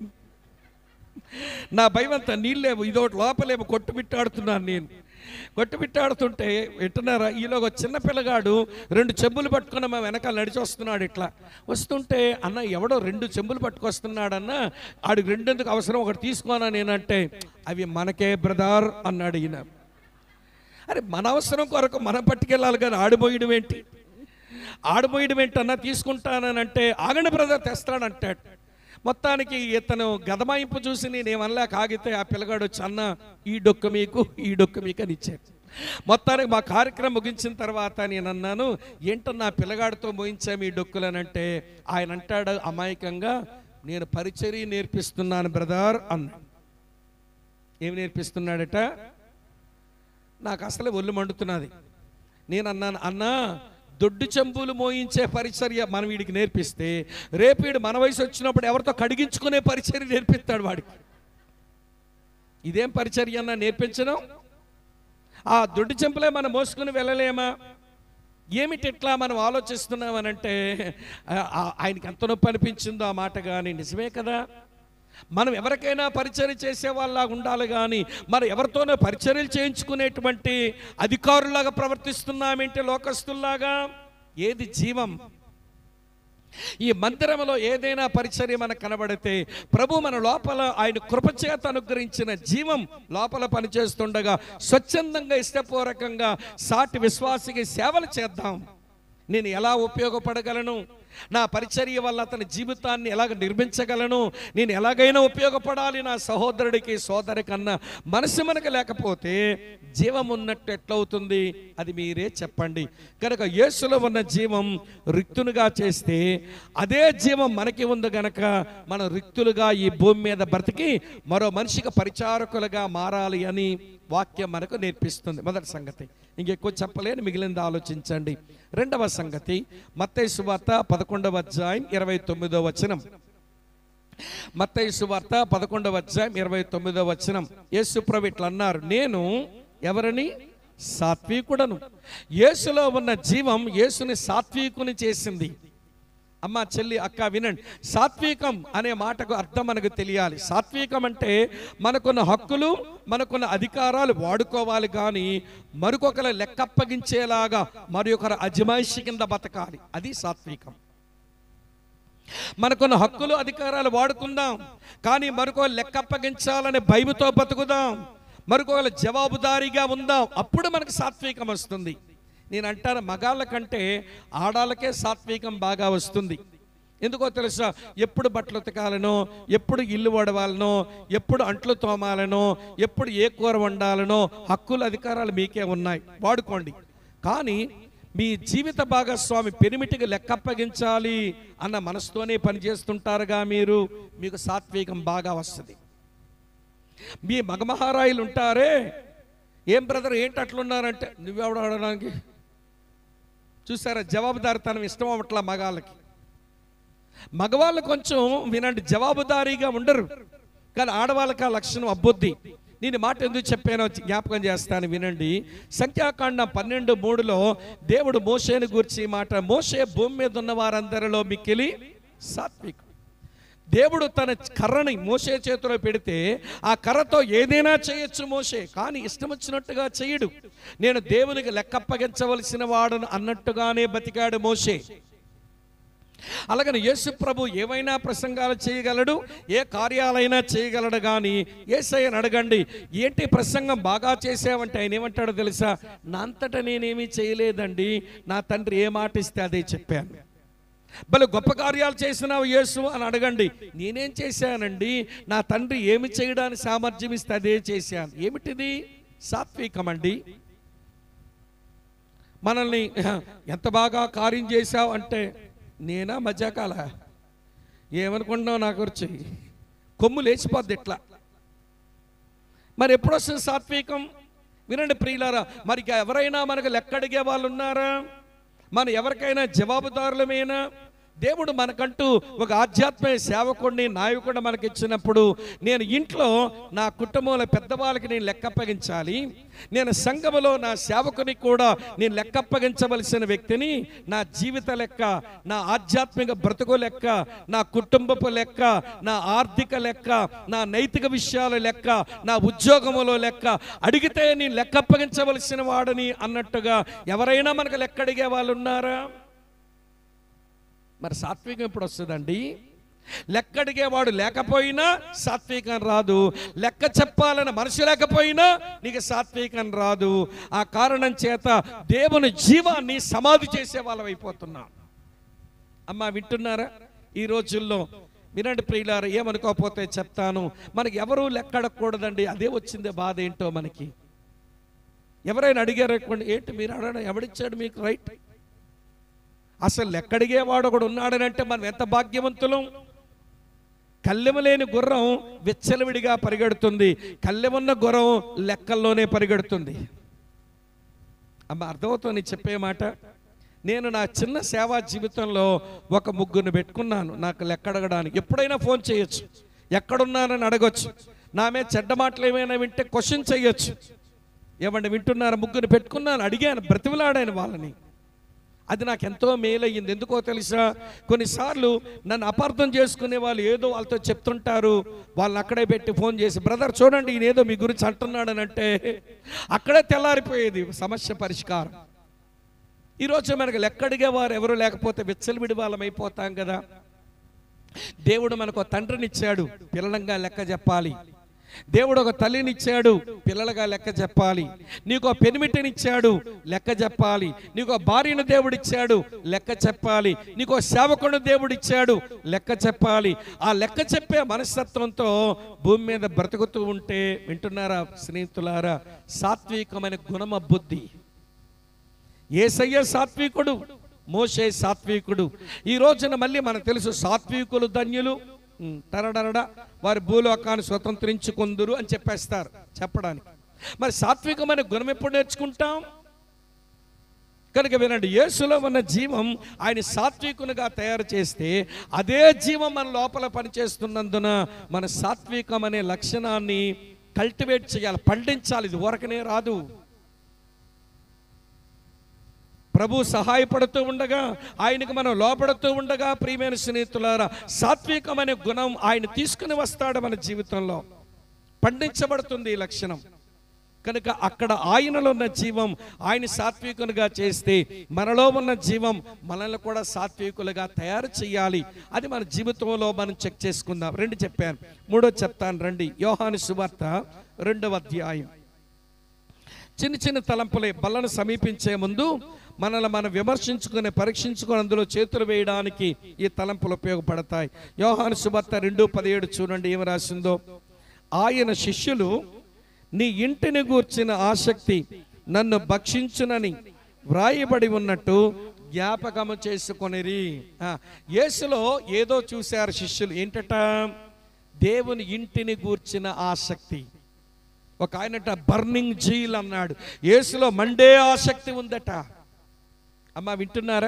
నా భయం అంతా నీళ్ళు లేవు ఇదొకటి లోపలేమో కొట్టుమిట్టాడుతున్నాను నేను కొట్టుమిట్టాడుతుంటే వింటున్నారా ఈలో ఒక చిన్న పిల్లగాడు రెండు చెంబులు పట్టుకుని మా వెనకాల నడిచి వస్తున్నాడు ఇట్లా వస్తుంటే అన్న ఎవడో రెండు చెంబులు పట్టుకొస్తున్నాడన్న ఆడికి రెండెందుకు అవసరం ఒకటి తీసుకోనా నేనంటే అవి మనకే బ్రదర్ అన్నాడు ఈయన అరే మన అవసరం కొరకు మనం పట్టుకెళ్ళాలి కానీ ఆడిపోయడం ఏంటి ఆడిపోయడం ఏంటన్నా తీసుకుంటానంటే ఆగండి బ్రదర్ తెస్తాడంటాడు మొత్తానికి ఇతను గదమాయింపు చూసి నేనేమనలేక ఆగితే ఆ పిల్లగాడు వచ్చి అన్న ఈ డొక్క మీకు ఈ డొక్క మీకు అని ఇచ్చాడు మొత్తానికి మా కార్యక్రమం ముగించిన తర్వాత నేను అన్నాను ఏంటన్నా పిల్లగాడితో మోయించాము ఈ డొక్కులనంటే ఆయన అంటాడు అమాయకంగా నేను పరిచర్య నేర్పిస్తున్నాను బ్రదర్ అన్నాడు ఏమి నేర్పిస్తున్నాడట నాకు అసలే ఒళ్ళు మండుతున్నది నేను అన్నాను అన్నా దొడ్డు చెంబులు మోయించే పరిచర్య మనం వీడికి నేర్పిస్తే రేపు వీడు మన వయసు వచ్చినప్పుడు ఎవరితో కడిగించుకునే పరిచర్య నేర్పిస్తాడు వాడికి ఇదేం పరిచర్య అన్న నేర్పించడం ఆ దొడ్డు చెంపులే మనం మోసుకుని వెళ్ళలేమా ఏమిటి ఇట్లా మనం ఆలోచిస్తున్నామనంటే ఆ- ఆ- ఆయనకి ఎంత నొప్పి అనిపించిందో ఆ మాట కానీ నిజమే కదా మనం ఎవరికైనా పరిచర్య చేసే వాళ్ళ ఉండాలి కానీ మరి ఎవరితోనో పరిచర్యలు చేయించుకునేటువంటి అధికారులాగా ప్రవర్తిస్తున్నామేంటి లోకస్తుల్లాగా ఏది జీవం ఈ మందిరంలో ఏదైనా పరిచర్య మనకు కనబడితే ప్రభు మన లోపల ఆయన కృపచేత అనుగ్రహించిన జీవం లోపల పనిచేస్తుండగా స్వచ్ఛందంగా ఇష్టపూర్వకంగా సాటి విశ్వాసికి సేవలు చేద్దాం నేను ఎలా ఉపయోగపడగలను నా పరిచర్య వల్ల అతని జీవితాన్ని ఎలాగ నిర్మించగలను నేను ఎలాగైనా ఉపయోగపడాలి నా సహోదరుడికి సోదరి కన్నా మనసు మనకు లేకపోతే జీవం ఉన్నట్టు ఎట్లవుతుంది అది మీరే చెప్పండి కనుక యేసులో ఉన్న జీవం రిక్తునుగా చేస్తే అదే జీవం మనకి ఉంది గనక మనం రిక్తులుగా ఈ భూమి మీద బ్రతికి మరో మనిషికి పరిచారకులుగా మారాలి అని వాక్యం మనకు నేర్పిస్తుంది మొదటి సంగతి ఇంకెక్కువ చెప్పలేని మిగిలింది ఆలోచించండి రెండవ సంగతి మత్తయి సువార్త పదకొండవ అధ్యాయం ఇరవై తొమ్మిదో వచనం మత్తయి సువార్త పదకొండవ అధ్యాయం ఇరవై తొమ్మిదో వచనం యేసు ప్రభు ఇట్లా అన్నారు నేను ఎవరిని సాత్వికుడను యేసులో ఉన్న జీవం యేసుని సాత్వికుని చేసింది అమ్మ చెల్లి అక్క వినండి సాత్వికం అనే మాటకు అర్థం మనకు తెలియాలి సాత్వికం అంటే మనకున్న హక్కులు మనకున్న అధికారాలు వాడుకోవాలి కానీ మరొకరు లెక్కప్పగించేలాగా మరి ఒకరు అజమాయిషి కింద బతకాలి అది సాత్వికం మనకున్న హక్కులు అధికారాలు వాడుకుందాం కానీ మరొక లెక్కప్పగించాలనే భయముతో బతుకుదాం మరొకవేళ జవాబుదారీగా ఉందాం అప్పుడు మనకు సాత్వికం వస్తుంది నేను అంటాను మగాళ్ళ కంటే ఆడాళ్ళకే సాత్వికం బాగా వస్తుంది ఎందుకో తెలుసా ఎప్పుడు బట్టలు ఉతకాలనో ఎప్పుడు ఇల్లు వడవాలనో ఎప్పుడు అంట్లు తోమాలనో ఎప్పుడు ఏ కూర వండాలనో హక్కులు అధికారాలు మీకే ఉన్నాయి వాడుకోండి కానీ మీ జీవిత భాగస్వామి పెనిమిటికి లెక్కప్పగించాలి అన్న మనసుతోనే పనిచేస్తుంటారుగా మీరు మీకు సాత్వికం బాగా వస్తుంది మీ మగమహారాయిలు ఉంటారే ఏం బ్రదర్ ఏంటి అట్లున్నారంటే నువ్వెవడు ఆడడానికి చూసారా జవాబుదారితనం ఇష్టం అట్లా మగాళ్ళకి మగవాళ్ళు కొంచెం వినండి జవాబుదారీగా ఉండరు కానీ ఆడవాళ్ళకి ఆ లక్షణం అబ్బొద్ది నేను ఈ మాట ఎందుకు చెప్పానో జ్ఞాపకం చేస్తాను వినండి సంఖ్యాకాండం పన్నెండు మూడులో దేవుడు మోషేని గురించి ఈ మాట మోషే భూమి మీద ఉన్న వారందరిలో మిక్కిలి సాత్వికుడు దేవుడు తన కర్రని మోసే చేతిలో పెడితే ఆ కర్రతో ఏదైనా చేయొచ్చు మోసే కానీ ఇష్టం వచ్చినట్టుగా చేయడు నేను దేవునికి లెక్కప్పగించవలసిన వాడును అన్నట్టుగానే బతికాడు మోసే అలాగని యేసు ప్రభు ఏవైనా ప్రసంగాలు చేయగలడు ఏ కార్యాలైనా చేయగలడు కానీ ఏసయ్యని అడగండి ఏంటి ప్రసంగం బాగా చేసావంటే ఆయన ఏమంటాడో తెలుసా నా అంతటా నేనేమీ చేయలేదండి నా తండ్రి ఏ మాట ఇస్తే అదే చెప్పాను భలే గొప్ప కార్యాలు చేసినావు యేసు అని అడగండి నేనేం చేశానండి నా తండ్రి ఏమి చేయడానికి సామర్థ్యం ఇస్తే అదే చేశాను ఏమిటిది సాత్వికం అండి మనల్ని ఎంత బాగా కార్యం చేశావు అంటే నేనా మధ్యకాల ఏమనుకుంటున్నావు నా గురించి కొమ్ము లేచిపోద్ది ఇట్లా మరి ఎప్పుడు వస్తుంది సాత్వికం వినండి ప్రియులారా మరి ఇక ఎవరైనా మనకు లెక్కడిగే వాళ్ళు ఉన్నారా మన ఎవరికైనా జవాబుదారులమేనా దేవుడు మనకంటూ ఒక ఆధ్యాత్మిక సేవకుడిని నాయకుడు మనకి ఇచ్చినప్పుడు నేను ఇంట్లో నా కుటుంబంలో పెద్దవాళ్ళకి నేను లెక్కప్పగించాలి నేను సంఘములో నా సేవకుని కూడా నేను లెక్కప్పగించవలసిన వ్యక్తిని నా జీవిత లెక్క నా ఆధ్యాత్మిక బ్రతుకు లెక్క నా కుటుంబపు లెక్క నా ఆర్థిక లెక్క నా నైతిక విషయాల లెక్క నా ఉద్యోగములో లెక్క అడిగితే నేను లెక్కప్పగించవలసిన వాడని అన్నట్టుగా ఎవరైనా మనకు లెక్క అడిగే వాళ్ళు ఉన్నారా మరి సాత్వికం ఎప్పుడు వస్తుందండి లెక్క అడిగేవాడు లేకపోయినా సాత్వికం రాదు లెక్క చెప్పాలని మనసు లేకపోయినా నీకు సాత్వికం రాదు ఆ కారణం చేత దేవుని జీవాన్ని సమాధి చేసే వాళ్ళం అయిపోతున్నాం అమ్మా వింటున్నారా ఈ రోజుల్లో వినండి ప్రియులారా ఏమనుకోకపోతే చెప్తాను మనకి ఎవరు లెక్కడకూడదండి అదే వచ్చిందే బాధ ఏంటో మనకి ఎవరైనా అడిగారు అనుకోండి ఏంటి మీరు అడగడం ఎవడిచ్చాడు మీకు రైట్ అసలు లెక్కడిగేవాడు ఒకడు ఉన్నాడనంటే మనం ఎంత భాగ్యవంతులం కళ్ళెము లేని గుర్రం విచ్చలవిడిగా పరిగెడుతుంది కళ్ళెమున్న గుర్రం లెక్కల్లోనే పరిగెడుతుంది అమ్మ అర్థమవుతుంది చెప్పే మాట నేను నా చిన్న సేవా జీవితంలో ఒక ముగ్గురిని పెట్టుకున్నాను నాకు లెక్కడగడానికి ఎప్పుడైనా ఫోన్ చేయొచ్చు ఎక్కడున్నానని అడగొచ్చు నా మీద చెడ్డ మాటలు ఏమైనా వింటే క్వశ్చన్ చేయొచ్చు ఏమంటే వింటున్నారా ముగ్గురు పెట్టుకున్నాను అడిగాను బ్రతిమలాడాను వాళ్ళని అది నాకు ఎంతో మేలయ్యింది ఎందుకో తెలుసా కొన్నిసార్లు నన్ను అపార్థం చేసుకునే వాళ్ళు ఏదో వాళ్ళతో చెప్తుంటారు వాళ్ళని అక్కడే పెట్టి ఫోన్ చేసి బ్రదర్ చూడండి ఈయన ఏదో మీ గురించి అంటున్నాడని అంటే అక్కడే తెల్లారిపోయేది సమస్య పరిష్కారం ఈరోజు మనకు లెక్కడిగే వారు ఎవరు లేకపోతే విచ్చలవిడి వాళ్ళం అయిపోతాం కదా దేవుడు మనకు ఒక తండ్రినిచ్చాడు పిల్లలంగా లెక్క చెప్పాలి దేవుడు ఒక తల్లినిచ్చాడు పిల్లలుగా లెక్క చెప్పాలి నీకు ఒక పెనిమిటినిచ్చాడు లెక్క చెప్పాలి నీకు ఒక భార్యను దేవుడిచ్చాడు లెక్క చెప్పాలి నీకు ఒక సేవకుడు దేవుడిచ్చాడు లెక్క చెప్పాలి ఆ లెక్క చెప్పే మనస్తత్వంతో భూమి మీద బ్రతుకుతూ ఉంటే వింటున్నారా స్నేహితులారా సాత్వికమైన గుణమ బుద్ధి ఏసయ్య సాత్వికుడు మోషే సాత్వికుడు ఈ రోజున మళ్ళీ మనకు తెలుసు సాత్వికులు ధన్యులు ఉమ్, టరడరడ వారి భూలోకాన్ని స్వతంత్రించుకుందురు అని చెప్పేస్తారు చెప్పడానికి మరి సాత్వికమైన గుణం ఎప్పుడు నేర్చుకుంటాం కనుక వినండి యేసులో ఉన్న జీవం ఆయన సాత్వికునిగా తయారు చేస్తే అదే జీవం మన లోపల పనిచేస్తున్నందున మన సాత్వికం అనే లక్షణాన్ని కల్టివేట్ చేయాలి పండించాలి ఇది ఊరకనే రాదు ప్రభు సహాయపడుతూ ఉండగా ఆయనకు మనం లోపడుతూ ఉండగా ప్రియమైన స్నేహితులారా సాత్వికమైన గుణం ఆయన తీసుకుని వస్తాడు మన జీవితంలో పండించబడుతుంది ఈ లక్షణం కనుక అక్కడ ఆయనలో ఉన్న జీవం ఆయన సాత్వికునిగా చేస్తే మనలో ఉన్న జీవం మనల్ని కూడా సాత్వికులుగా తయారు చేయాలి అది మన జీవితంలో మనం చెక్ చేసుకుందాం రెండు చెప్పాను మూడో చెప్తాను రండి యోహాను సువార్త రెండవ అధ్యాయం చిన్న చిన్న తలంపులే బల్లను సమీపించే ముందు మనల్ని మనం విమర్శించుకుని పరీక్షించుకుని అందులో చేతులు వేయడానికి ఈ తలంపులు ఉపయోగపడతాయి యోహాను సువార్త రెండు పదిహేడు చూడండి ఏమి రాసిందో ఆయన శిష్యులు నీ ఇంటిని గూర్చిన ఆసక్తి నన్ను భక్షించునని వ్రాయబడి ఉన్నట్టు జ్ఞాపకము చేసుకొనిరి ఆ, యేసులో ఏదో చూశారు శిష్యులు ఏంటట దేవుని ఇంటిని గూర్చిన ఆసక్తి ఒక ఆయనట బర్నింగ్ జీల్ అన్నాడు యేసులో మండే ఆసక్తి ఉందట అమ్మ వింటున్నారా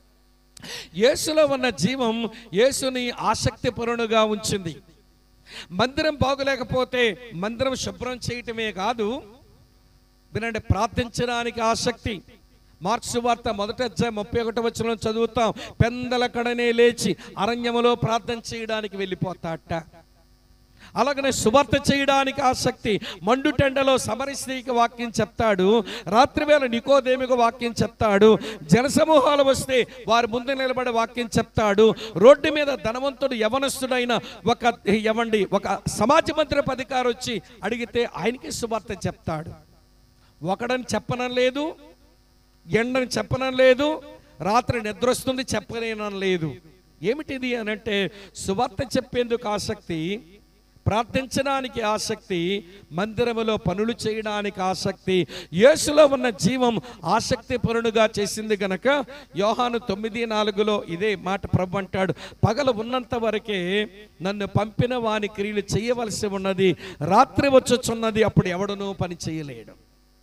యేసులో ఉన్న జీవం యేసుని ఆసక్తిపరుడుగా ఉంచింది మందిరం బాగులేకపోతే మందిరం శుభ్రం చేయటమే కాదు వినండి ప్రార్థించడానికి ఆసక్తి మార్క్స్ వార్త మొదటి అధ్యాయం ముప్పై ఒకటి వచ్చిన చదువుతాం పెందల కడనే లేచి అరణ్యములో ప్రార్థన చేయడానికి వెళ్ళిపోతాట అలాగనే సువార్త చేయడానికి ఆసక్తి మండు టెండలో సమరస్త్రీకి వాక్యం చెప్తాడు రాత్రివేళ నికోదేమికి వాక్యం చెప్తాడు జనసమూహాలు వస్తే వారి ముందు నిలబడే వాక్యం చెప్తాడు రోడ్డు మీద ధనవంతుడు యవనస్తుడైన ఒక ఎవండి ఒక సమాజ మంత్రి అధికారి వచ్చి అడిగితే ఆయనకి సువార్త చెప్తాడు ఒకడని చెప్పనం లేదు ఎండని చెప్పనం లేదు రాత్రి నిద్ర వస్తుంది చెప్పలేనం లేదు ఏమిటిది అని అంటే సువార్త చెప్పేందుకు ఆసక్తి ప్రార్థించడానికి ఆసక్తి మందిరములో పనులు చేయడానికి ఆసక్తి యేసులో ఉన్న జీవం ఆసక్తి పరుడుగా చేసింది గనక యోహాను తొమ్మిది నాలుగులో ఇదే మాట ప్రభు అంటాడు పగలు ఉన్నంత వరకే నన్ను పంపిన వాని క్రియలు చేయవలసి ఉన్నది రాత్రి వచ్చుచున్నది అప్పుడు ఎవడనూ పని చేయలేడు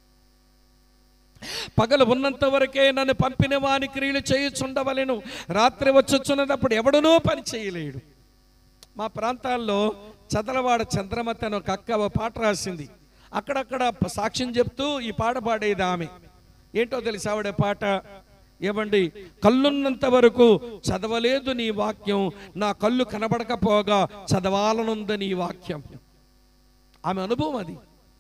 పగలు ఉన్నంత వరకే నన్ను పంపిన వాని క్రియలు చేయుచుండవలెను రాత్రి వచ్చుచున్నది అప్పుడు ఎవడనూ పని చేయలేడు మా ప్రాంతాల్లో చదలవాడ చంద్రమతి అని ఒక అక్క ఒక పాట రాసింది అక్కడక్కడ ప- సాక్ష్యం చెప్తూ ఈ పాట పాడేది ఆమె ఏంటో తెలుసు ఆవిడ పాట ఏమండి కళ్ళున్నంత వరకు చదవలేదు నీ వాక్యం నా కళ్ళు కనబడకపోగా చదవాలనుంది నీ వాక్యం ఆమె అనుభవం అది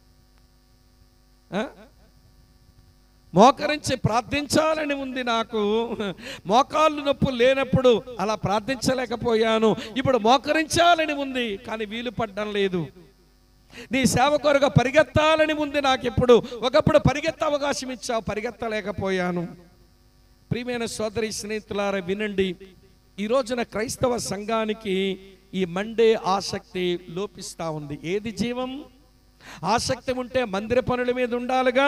ఆ? మోకరించి ప్రార్థించాలని ఉంది నాకు మోకాళ్ళు నొప్పులు లేనప్పుడు అలా ప్రార్థించలేకపోయాను ఇప్పుడు మోకరించాలని ఉంది కానీ వీలు పడ్డం లేదు నీ సేవ కొరగా పరిగెత్తాలని ఉంది నాకు ఇప్పుడు ఒకప్పుడు పరిగెత్త అవకాశం ఇచ్చావు పరిగెత్తలేకపోయాను ప్రియమైన సోదరి స్నేహితులారా వినండి ఈ రోజున క్రైస్తవ సంఘానికి ఈ మండే ఆసక్తి లోపిస్తా ఉంది ఏది జీవం ఆసక్తి ఉంటే మందిర పనుల మీద ఉండాలిగా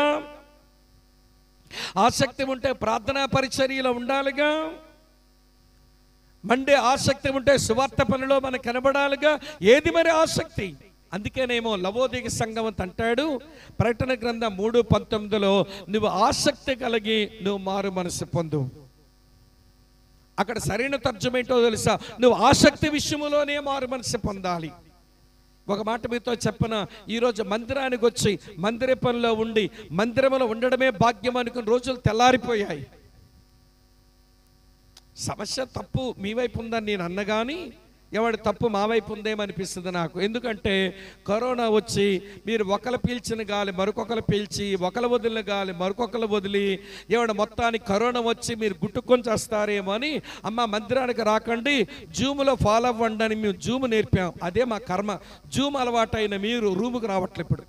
ఆసక్తి ఉంటే ప్రార్థనా పరిచర్యలో ఉండాలిగా మండే ఆసక్తి ఉంటే సువార్త పనిలో మనకు కనబడాలిగా ఏది మరి ఆసక్తి అందుకేనేమో లవోదిక సంఘం అని అంటాడు ప్రకటన గ్రంథం మూడు పంతొమ్మిదిలో నువ్వు ఆసక్తి కలిగి నువ్వు మారు మనసు పొందు అక్కడ సరైన తర్జుమ ఏంటో తెలుసా నువ్వు ఆసక్తి విషయంలోనే మారు మనసు పొందాలి ఒక మాట మీతో చెప్పన ఈరోజు మందిరానికి వచ్చి మందిర పనిలో ఉండి మందిరంలో ఉండడమే భాగ్యం అనుకున్న రోజులు తెల్లారిపోయాయి సమస్య తప్పు మీ వైపు ఉందని నేను అన్నగాని ఎవడి తప్పు మా వైపు ఉందేమో అనిపిస్తుంది నాకు ఎందుకంటే కరోనా వచ్చి మీరు ఒకరు పీల్చిన గాలి మరొకరు పీల్చి ఒకరు వదిలిన గాలి మరొకరు వదిలి ఎవడ మొత్తానికి కరోనా వచ్చి మీరు గుట్టుకొని చేస్తారేమో అని అమ్మ మందిరానికి రాకండి జూమ్లో ఫాలో అవ్వండి అని మేము జూమ్ నేర్పాం అదే మా కర్మ జూమ్ అలవాటైన మీరు రూముకు రావట్లే ఇప్పుడు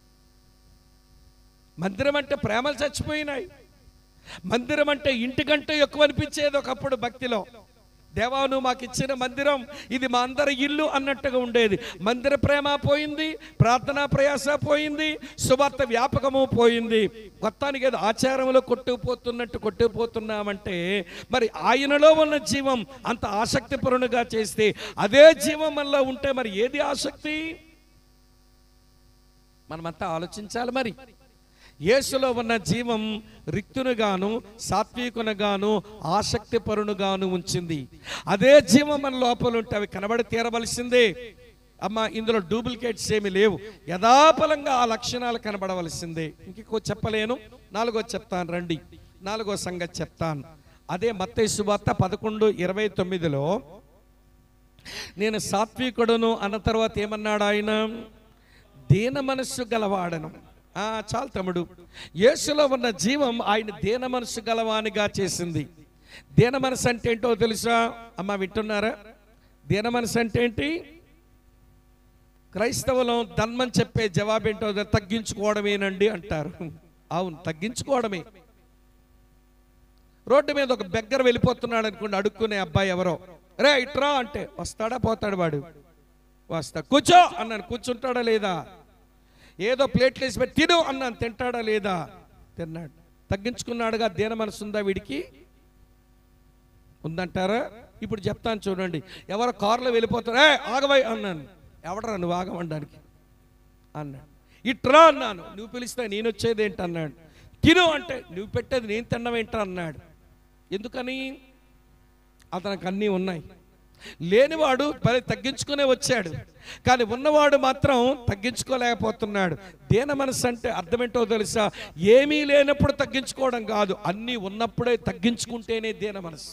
మందిరం అంటే ప్రేమలు చచ్చిపోయినాయి మందిరం అంటే ఇంటికంటే ఎక్కువ అనిపించేది ఒకప్పుడు భక్తిలో దేవా నువ్వు మాకు ఇచ్చిన మందిరం ఇది మా అందరి ఇల్లు అన్నట్టుగా ఉండేది మందిర ప్రేమ పోయింది ప్రార్థనా ప్రయాస పోయింది సువార్త వ్యాపకము పోయింది మొత్తానికి ఏదో ఆచారంలో కొట్టుకుపోతున్నట్టు కొట్టుకుపోతున్నామంటే మరి ఆయనలో ఉన్న జీవం అంత ఆసక్తిపరునిగా చేస్తే అదే జీవం మనలో ఉంటే మరి ఏది ఆసక్తి మనమంతా ఆలోచించాలి మరి యేసులో ఉన్న జీవం రిక్తునుగాను సాత్వికునుగాను ఆసక్తిపరునుగాను ఉంచింది అదే జీవం మన లోపల ఉంటే అవి కనబడి తీరవలసిందే అమ్మ ఇందులో డూప్లికేట్స్ ఏమి లేవు యథాపలంగా ఆ లక్షణాలు కనబడవలసిందే ఇంకో చెప్పలేను నాలుగో చెప్తాను రండి నాలుగో సంగతి చెప్తాను అదే మత్తయి సువార్త పదకొండు ఇరవై తొమ్మిదిలో నేను సాత్వికుడును అన్న తర్వాత ఏమన్నాడు ఆయన దీన మనస్సు గలవాడను ఆ, చాలు తమ్ముడు యేసులో ఉన్న జీవం ఆయన దీన మనస్సు గలవానిగా చేసింది దీన మనసు అంటే ఏంటో తెలుసా అమ్మ వింటున్నారా దీన మనసు అంటే ఏంటి క్రైస్తవులం ధన్మని చెప్పే జవాబు ఏంటో తెలుసా? తగ్గించుకోవడమేనండి అంటారు అవును తగ్గించుకోవడమే రోడ్డు మీద ఒక బెగ్గర వెళ్ళిపోతున్నాడు అనుకోండి అడుక్కునే అబ్బాయి ఎవరో రే ఇట్రా అంటే వస్తాడా పోతాడు వాడు వస్తా కూర్చో అన్నాను కూర్చుంటాడా లేదా ఏదో ప్లేట్లు వేసి పెట్టి తిను అన్నాను తింటాడా లేదా తిన్నాడు తగ్గించుకున్నాడుగా దేన మనసు ఉందా వీడికి ఉందంటారా ఇప్పుడు చెప్తాను చూడండి ఎవరో కారులో వెళ్ళిపోతారు ఏ ఆగవై అన్నాను ఎవడరా నువ్వు ఆగమనడానికి అన్నాడు ఇట్రా అన్నాను నువ్వు పిలిస్తే నేను వచ్చేది ఏంటి అన్నాడు తిను అంటే నువ్వు పెట్టేది నేను తినడం ఏంటా అన్నాడు ఎందుకని అతనికి అన్నీ ఉన్నాయి లేనివాడు మరి తగ్గించుకునే వచ్చాడు కానీ ఉన్నవాడు మాత్రం తగ్గించుకోలేకపోతున్నాడు దేన మనసు అంటే అర్థమేంటో తెలుసా ఏమీ లేనప్పుడు తగ్గించుకోవడం కాదు అన్నీ ఉన్నప్పుడే తగ్గించుకుంటేనే దేన మనసు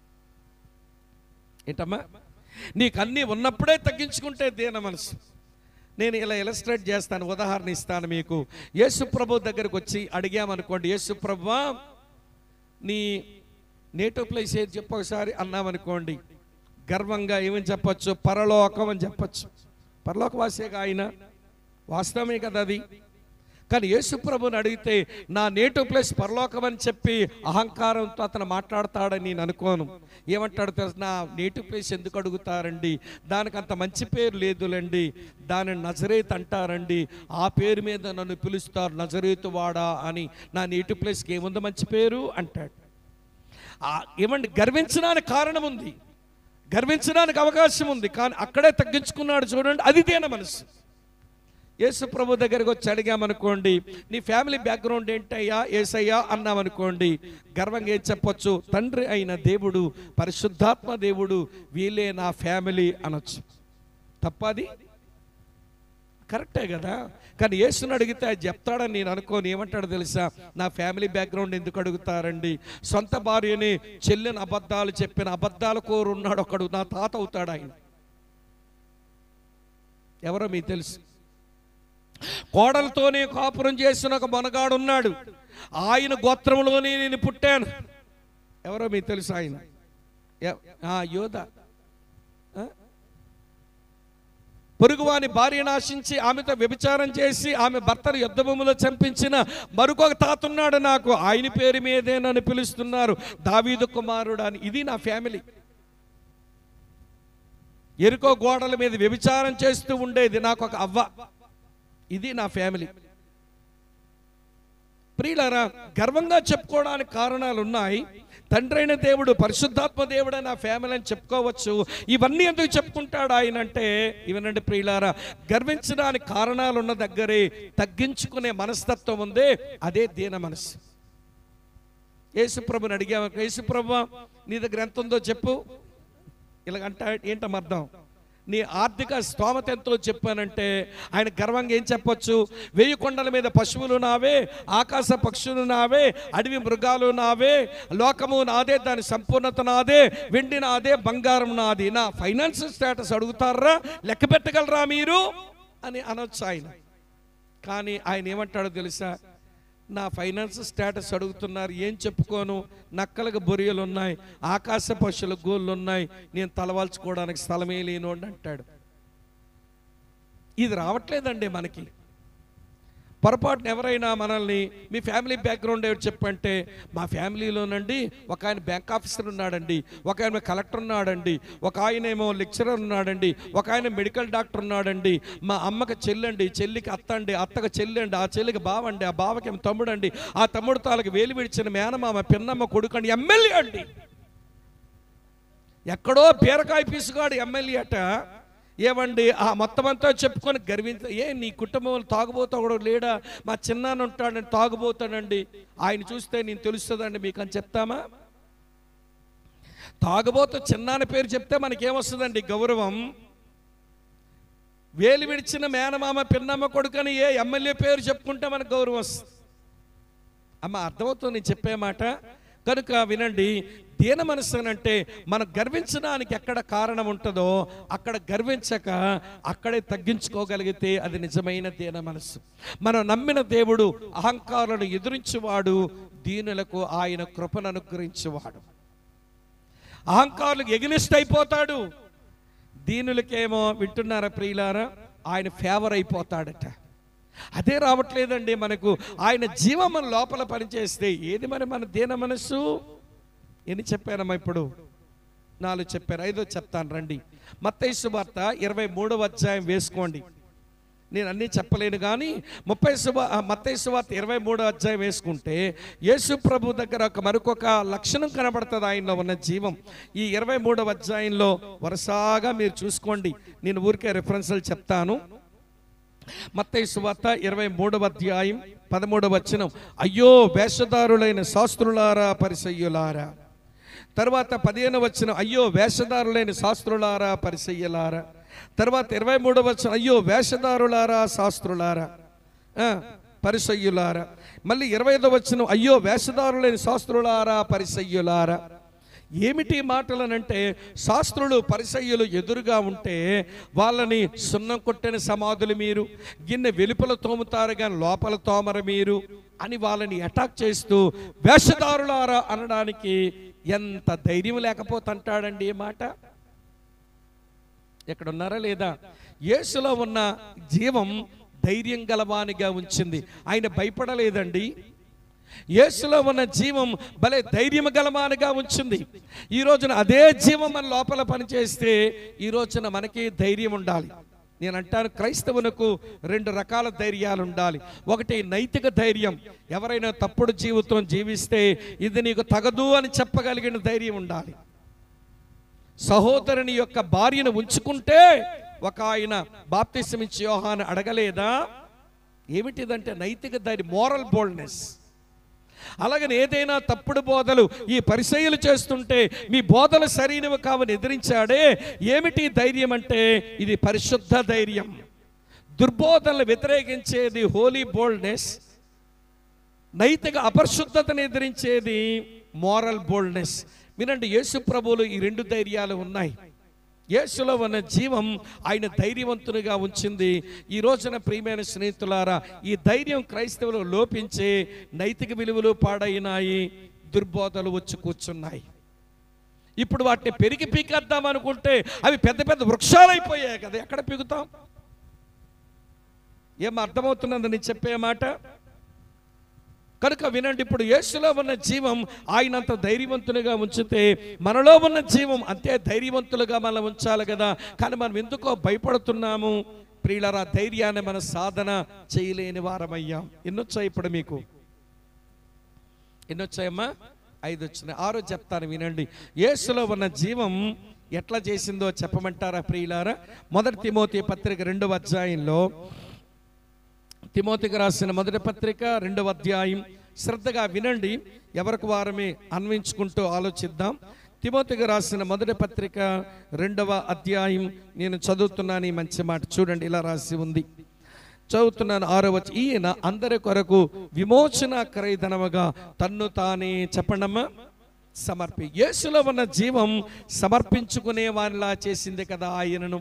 ఏంటమ్మా నీకు అన్నీ ఉన్నప్పుడే తగ్గించుకుంటే దేన మనసు నేను ఇలా ఇలస్ట్రేట్ చేస్తాను ఉదాహరణ ఇస్తాను మీకు యేసు ప్రభు దగ్గరకు వచ్చి అడిగామనుకోండి యేసు ప్రభువా నీ నేటివ్ ప్లేస్ ఏది చెప్పు ఒకసారి అన్నామనుకోండి గర్వంగా ఏమని చెప్పొచ్చు పరలోకం అని చెప్పొచ్చు పరలోకవాసేగా ఆయన వాస్తవమే కదా అది కానీ యేసు ప్రభుని అడిగితే నా నేటివ్ ప్లేస్ పరలోకం అని చెప్పి అహంకారంతో అతను మాట్లాడతాడని నేను అనుకోను ఏమంటాడు తెలుసు నా నేటివ్ ప్లేస్ ఎందుకు అడుగుతారండి దానికి అంత మంచి పేరు లేదులేండి దాని నజరేత్ అంటారండి ఆ పేరు మీద నన్ను పిలుస్తారు నజరేతు వాడా అని నా నేటివ్ ప్లేస్కి ఏముంది మంచి పేరు అంటాడు ఆ ఏమండి గర్వించడానికి కారణం ఉంది గర్వించడానికి అవకాశం ఉంది కానీ అక్కడే తగ్గించుకున్నాడు చూడండి అది దేన మనసు యేసు ప్రభు దగ్గరికి వచ్చి అడిగామనుకోండి నీ ఫ్యామిలీ బ్యాక్గ్రౌండ్ ఏంటయ్యా ఏసయ్యా అన్నామనుకోండి గర్వంగా ఏం చెప్పొచ్చు తండ్రి అయిన దేవుడు పరిశుద్ధాత్మ దేవుడు వీళ్ళే నా ఫ్యామిలీ అనొచ్చు తప్పది కరెక్టే కదా కానీ యేసుని అడిగితే అది చెప్తాడని నేను అనుకోని ఏమంటాడు తెలుసా నా ఫ్యామిలీ బ్యాక్గ్రౌండ్ ఎందుకు అడుగుతారండి సొంత భార్యని చెల్లిన అబద్ధాలు చెప్పిన అబద్ధాల కోరు ఉన్నాడు ఒకడు నా తాత అవుతాడు ఆయన ఎవరో మీకు తెలుసు కోడలతోనే కాపురం చేసిన ఒక మనగాడు ఉన్నాడు ఆయన గోత్రంలోనే నేను పుట్టాను ఎవరో మీకు తెలుసు ఆయన ఎ- ఆ, యోధ ఆ? పొరుగువాని భార్యను ఆశించి ఆమెతో వ్యభిచారం చేసి ఆమె భర్తను యుద్ధ భూమిలో చంపించిన మరొక తాతున్నాడు నాకు ఆయన పేరు మీదే నన్ను పిలుస్తున్నారు దావీదు కుమారుడు అని ఇది నా ఫ్యామిలీ ఎరుకో గోడల మీద వ్యభిచారం చేస్తూ ఉండేది నాకు ఒక అవ్వ ఇది నా ఫ్యామిలీ ప్రియులారా గర్వంగా చెప్పుకోవడానికి కారణాలు ఉన్నాయి తండ్రి అయిన దేవుడు పరిశుద్ధాత్మ దేవుడు నా ఫ్యామిలీ అని చెప్పుకోవచ్చు ఇవన్నీ ఎందుకు చెప్పుకుంటాడు ఆయన అంటే ఇవనండి ప్రియులారా గర్వించడానికి కారణాలు ఉన్న దగ్గరే తగ్గించుకునే మనస్తత్వం ఉందే అదే దీన మనసు యేసుప్రభుని అడిగాము యేసుప్రభు నీ దగ్గర ఎంత ఉందో చెప్పు ఇలాగంట ఏంటమ్మ అర్థం నీ ఆర్థిక స్తోమత ఎంతో చెప్పానంటే ఆయన గర్వంగా ఏం చెప్పొచ్చు వెయ్యి కొండల మీద పశువులు నావే ఆకాశ పక్షులు నావే అడవి మృగాలు నావే లోకము నాదే దాని సంపూర్ణత నాదే వెండి నాదే బంగారం నాది నా ఫైనాన్స్ స్టేటస్ అడుగుతారా లెక్క పెట్టగలరా మీరు అని అనొచ్చు ఆయన కానీ ఆయన ఏమంటాడో తెలుసా నా ఫైనాన్స్ స్టేటస్ అడుగుతున్నారు ఏం చెప్పుకోను నక్కలకు బొరియలు ఉన్నాయి ఆకాశ పశువుల గోళ్ళు ఉన్నాయి నేను తలవాల్చుకోవడానికి స్థలమే లేనోడు అంటాడు ఇది రావట్లేదండి మనకి పొరపాటున ఎవరైనా మనల్ని మీ ఫ్యామిలీ బ్యాక్గ్రౌండ్ ఏమిటి చెప్పంటే మా ఫ్యామిలీలోనండి ఒక ఆయన బ్యాంక్ ఆఫీసర్ ఉన్నాడండి ఒక ఆయన కలెక్టర్ ఉన్నాడండి ఒక ఆయన ఏమో లెక్చరర్ ఉన్నాడండి ఒక ఆయన మెడికల్ డాక్టర్ ఉన్నాడండి మా అమ్మకి చెల్లండి చెల్లికి అత్త అండి అత్తకి చెల్లండి ఆ చెల్లికి బావండి ఆ బావకి ఏమో తమ్ముడండి ఆ తమ్ముడు తాలకి వేలు విడిచిన మేనమామ పిన్నమ్మ కొడుకండి ఎమ్మెల్యే అండి ఎక్కడో బీరకాయ పీసుగాడు ఎమ్మెల్యే అట ఏమండి ఆ మొత్తం అంతా చెప్పుకొని గర్వించ ఏ నీ కుటుంబంలో తాగుబోతా కూడా లేడా మా చిన్నాన్న ఉంటాడని తాగుబోతాడండి ఆయన చూస్తే నేను తెలుస్తుందండి మీకు అని చెప్తామా తాగుబోతు చిన్నాన్న పేరు చెప్తే మనకేమొస్తుందండి గౌరవం వేలు విడిచిన మేనమామ పిన్నమ్మ కొడుకని ఏ ఎమ్మెల్యే పేరు చెప్పుకుంటే మనకు గౌరవం వస్తుంది అమ్మ అర్థమవుతుంది నేను చెప్పే మాట కనుక వినండి దీన మనసు అంటే మనం గర్వించడానికి ఎక్కడ కారణం ఉంటుందో అక్కడ గర్వించక అక్కడే తగ్గించుకోగలిగితే అది నిజమైన దీన మనసు మనం నమ్మిన దేవుడు అహంకారులను ఎదురించేవాడు దీనులకు ఆయన కృపను అనుగ్రహించేవాడు అహంకారులకు ఎగినిస్ట్ అయిపోతాడు దీనులకేమో వింటున్నారా ప్రియులారా ఆయన ఫేవర్ అయిపోతాడట అదే రావట్లేదండి మనకు ఆయన జీవం మన లోపల పనిచేస్తే ఏది మరి మన దీన మనస్సు ఎన్ని చెప్పానమ్మా ఇప్పుడు నాలుగు చెప్పారు ఐదో చెప్తాను రండి మత్తయి వార్త ఇరవై మూడవ అధ్యాయం వేసుకోండి నేను అన్నీ చెప్పలేను కానీ ముప్పై శుభ మత్తయి సువార్త ఇరవై మూడో అధ్యాయం వేసుకుంటే యేసు ప్రభు దగ్గర ఒక మరొక లక్షణం కనబడుతుంది ఆయనలో ఉన్న జీవం ఈ ఇరవై మూడవ అధ్యాయంలో వరుసగా మీరు చూసుకోండి నేను ఊరికే రిఫరెన్స్లు చెప్తాను మత్తయి సువార్త ఇరవై మూడవ అధ్యాయం పదమూడవ వచనం అయ్యో వేషధారులైన శాస్త్రులారా పరిసయ్యులారా తర్వాత పదిహేను వచ్చిన అయ్యో వేషధారులైన శాస్త్రులారా పరిసయ్యలారా తర్వాత ఇరవై మూడవ వచ్చిన అయ్యో వేషధారులారా శాస్త్రులారా ఆ, పరిసయ్యులారా మళ్ళీ ఇరవై ఐదో వచ్చిన అయ్యో వేషధారులైన శాస్త్రులారా పరిసయ్యులారా ఏమిటి మాటలనంటే శాస్త్రులు పరిసయ్యులు ఎదురుగా ఉంటే వాళ్ళని సున్నం కొట్టిన సమాధులు మీరు గిన్నె వెలుపల తోముతారు కానీ లోపల తోమరు మీరు అని వాళ్ళని అటాక్ చేస్తూ వేషధారులారా అనడానికి ఎంత ధైర్యం లేకపోతే అంటాడండి ఈ మాట ఇక్కడ ఉన్నారా లేదా యేసులో ఉన్న జీవం ధైర్యం గలవానిగా ఉంచింది ఆయన భయపడలేదండి యేసులో ఉన్న జీవం భలే ధైర్యం గలవానిగా ఉంచింది ఈ రోజున అదే జీవం మన లోపల పనిచేస్తే ఈ రోజున మనకి ధైర్యం ఉండాలి నేను అంటాను క్రైస్తవునకు రెండు రకాల ధైర్యాలు ఉండాలి ఒకటి నైతిక ధైర్యం ఎవరైనా తప్పుడు జీవితం జీవిస్తే ఇది నీకు తగదు అని చెప్పగలిగిన ధైర్యం ఉండాలి సహోదరుని యొక్క భార్యను ఉంచుకుంటే ఒక ఆయన బాప్తిసమిచ్చి యోహాను అడగలేదా ఏమిటిదంటే నైతిక ధైర్యం మోరల్ బోల్డ్నెస్ అలాగని ఏదైనా తప్పుడు బోధలు ఈ పరిచయలు చేస్తుంటే మీ బోధలు సరైనవి కావని ఎదిరించాడే ఏమిటి ధైర్యం అంటే ఇది పరిశుద్ధ ధైర్యం దుర్బోధనలు వ్యతిరేకించేది హోలీ బోల్డ్నెస్ నైతిక అపరిశుద్ధతను ఎదిరించేది మోరల్ బోల్డ్నెస్ వినండి యేసు ప్రభువులు ఈ రెండు ధైర్యాలు ఉన్నాయి యేసులో ఉన్న జీవం ఆయన ధైర్యవంతునిగా ఉంచింది ఈ రోజున ప్రియమైన స్నేహితులారా ఈ ధైర్యం క్రైస్తవులు లోపించే నైతిక విలువలు పాడైనాయి దుర్బోధలు వచ్చి కూర్చున్నాయి ఇప్పుడు వాటిని పెరిగి పీకేద్దాం అనుకుంటే అవి పెద్ద పెద్ద వృక్షాలు అయిపోయాయి కదా ఎక్కడ పీకుతాం ఏం అర్థమవుతున్నది నేను చెప్పే మాట కనుక వినండి ఇప్పుడు యేసులో ఉన్న జీవం ఆయనంత ధైర్యవంతునిగా ఉంచితే మనలో ఉన్న జీవం అంతే ధైర్యవంతులుగా మనం ఉంచాలి కదా కానీ మనం ఎందుకో భయపడుతున్నాము ప్రియులరా ధైర్యాన్ని మన సాధన చేయలేని వారమయ్యాం ఎన్నొచ్చాయి ఇప్పుడు మీకు ఎన్నొచ్చాయమ్మా ఐదు వచ్చినాయి ఆరో చెప్తాను వినండి యేసులో ఉన్న జీవం ఎట్లా చేసిందో చెప్పమంటారా ప్రియులారా మొదటి తిమోతి పత్రిక రెండవ అధ్యాయంలో తిమోతికి రాసిన మొదటి పత్రిక రెండవ అధ్యాయం శ్రద్ధగా వినండి ఎవరికి వారమే అన్వయించుకుంటూ ఆలోచిద్దాం తిమోతికి రాసిన మొదటి పత్రిక రెండవ అధ్యాయం నేను చదువుతున్నాను ఈ మంచి మాట చూడండి ఇలా రాసి ఉంది చదువుతున్నాను ఆరో వచ్చి ఈయన అందరి కొరకు విమోచన క్రయధనముగా తన్ను తానే చెప్పండమ్మా సమర్పి యేసులో ఉన్న జీవం సమర్పించుకునే వానిలా చేసింది కదా ఆయనను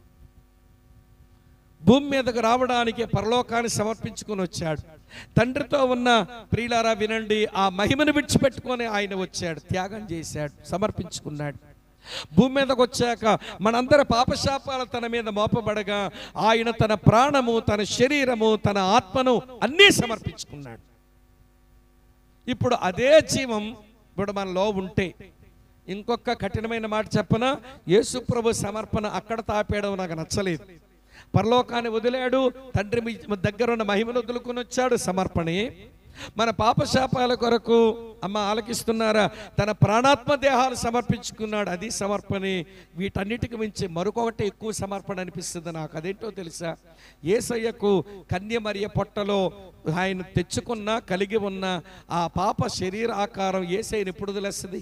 భూమి మీదకు రావడానికి పరలోకాన్ని సమర్పించుకొని వచ్చాడు తండ్రితో ఉన్న ప్రియులారా వినండి ఆ మహిమను విడిచిపెట్టుకొని ఆయన వచ్చాడు త్యాగం చేశాడు సమర్పించుకున్నాడు భూమి మీదకు వచ్చాక మనందరి పాపశాపాల తన మీద మోపబడగా ఆయన తన ప్రాణము తన శరీరము తన ఆత్మను అన్నీ సమర్పించుకున్నాడు ఇప్పుడు అదే జీవం ఇప్పుడు మనలో ఉంటే ఇంకొక కఠినమైన మాట చెప్పన యేసు ప్రభు సమర్పణ అక్కడ తాపేయడం నాకు నచ్చలేదు పరలోకాన్ని వదిలాడు తండ్రి మీ దగ్గర ఉన్న మహిమను వదులుకొని వచ్చాడు సమర్పణే మన పాపశాపాల కొరకు అమ్మ ఆలకిస్తున్నారా తన ప్రాణాత్మ దేహాలు సమర్పించుకున్నాడు అది సమర్పణే వీటన్నిటికి మించి మరొకటి ఎక్కువ సమర్పణ అనిపిస్తుంది నాకు అదేంటో తెలుసా ఏసయ్యకు కన్యమరియ పొట్టలో ఆయన తెచ్చుకున్న కలిగి ఉన్న ఆ పాప శరీర ఆకారం ఏసైని ఎప్పుడు వదిలేస్తుంది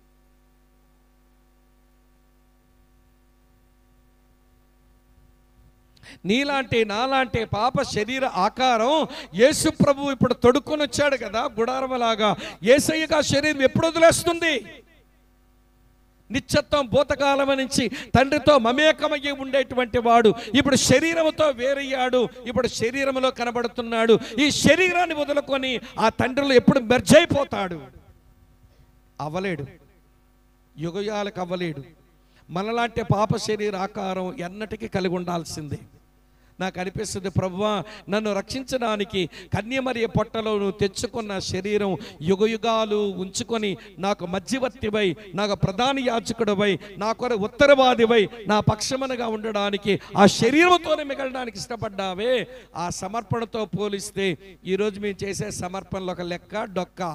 నీలాంటి నాలాంటి పాప శరీర ఆకారం యేసు ప్రభు ఇప్పుడు తొడుక్కొని వచ్చాడు కదా గుడారమలాగా ఏసయ్యగా శరీరం ఎప్పుడు వదిలేస్తుంది నిత్యత్వం భూతకాలం నుంచి తండ్రితో మమేకమయ్యి ఉండేటువంటి వాడు ఇప్పుడు శరీరముతో వేరయ్యాడు ఇప్పుడు శరీరములో కనబడుతున్నాడు ఈ శరీరాన్ని వదులుకొని ఆ తండ్రిలో ఎప్పుడు మెర్జ్ అయిపోతాడు అవ్వలేడు యుగయాలకు అవ్వలేడు మనలాంటి పాప శరీర ఆకారం ఎన్నటికీ కలిగి ఉండాల్సిందే నాకు అనిపిస్తుంది ప్రభువా నన్ను రక్షించడానికి కన్యమరియ పొట్టలో నువ్వు తెచ్చుకున్న శరీరం యుగయుగాలు ఉంచుకొని నాకు మధ్యవర్తివై నాకు ప్రధాన యాచకుడివై నా కొర ఉత్తరవాదివై నా పక్షమనగా ఉండడానికి ఆ శరీరంతోనే మిగలడానికి ఇష్టపడ్డావే ఆ సమర్పణతో పోలిస్తే ఈరోజు మేము చేసే సమర్పణలు ఒక లెక్క డొక్క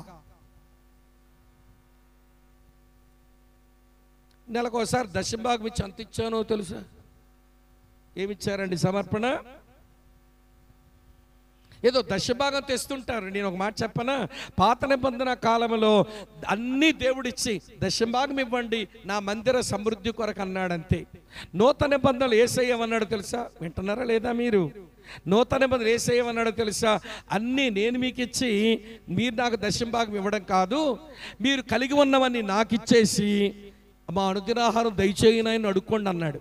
నెలకోసారి దశంభాగం ఇచ్చి అంత ఇచ్చానో తెలుసా ఏమిచ్చారండి సమర్పణ ఏదో దశభాగం తెస్తుంటారు నేను ఒక మాట చెప్పనా పాత నిబంధన కాలంలో అన్ని దేవుడిచ్చి దశభాగం ఇవ్వండి నా మందిర సమృద్ధి కొరకు అన్నాడంతే నూతన నిబంధనలు ఏసయ్యమన్నాడు తెలుసా వింటున్నారా లేదా మీరు నూతన నిబంధనలు ఏసయ్యమన్నాడు తెలుసా అన్నీ నేను మీకు ఇచ్చి మీరు నాకు దశభాగం ఇవ్వడం కాదు మీరు కలిగి ఉన్నవన్నీ నాకు ఇచ్చేసి మా అనుదినాహారం దయచేయనని అడుక్కోండి అన్నాడు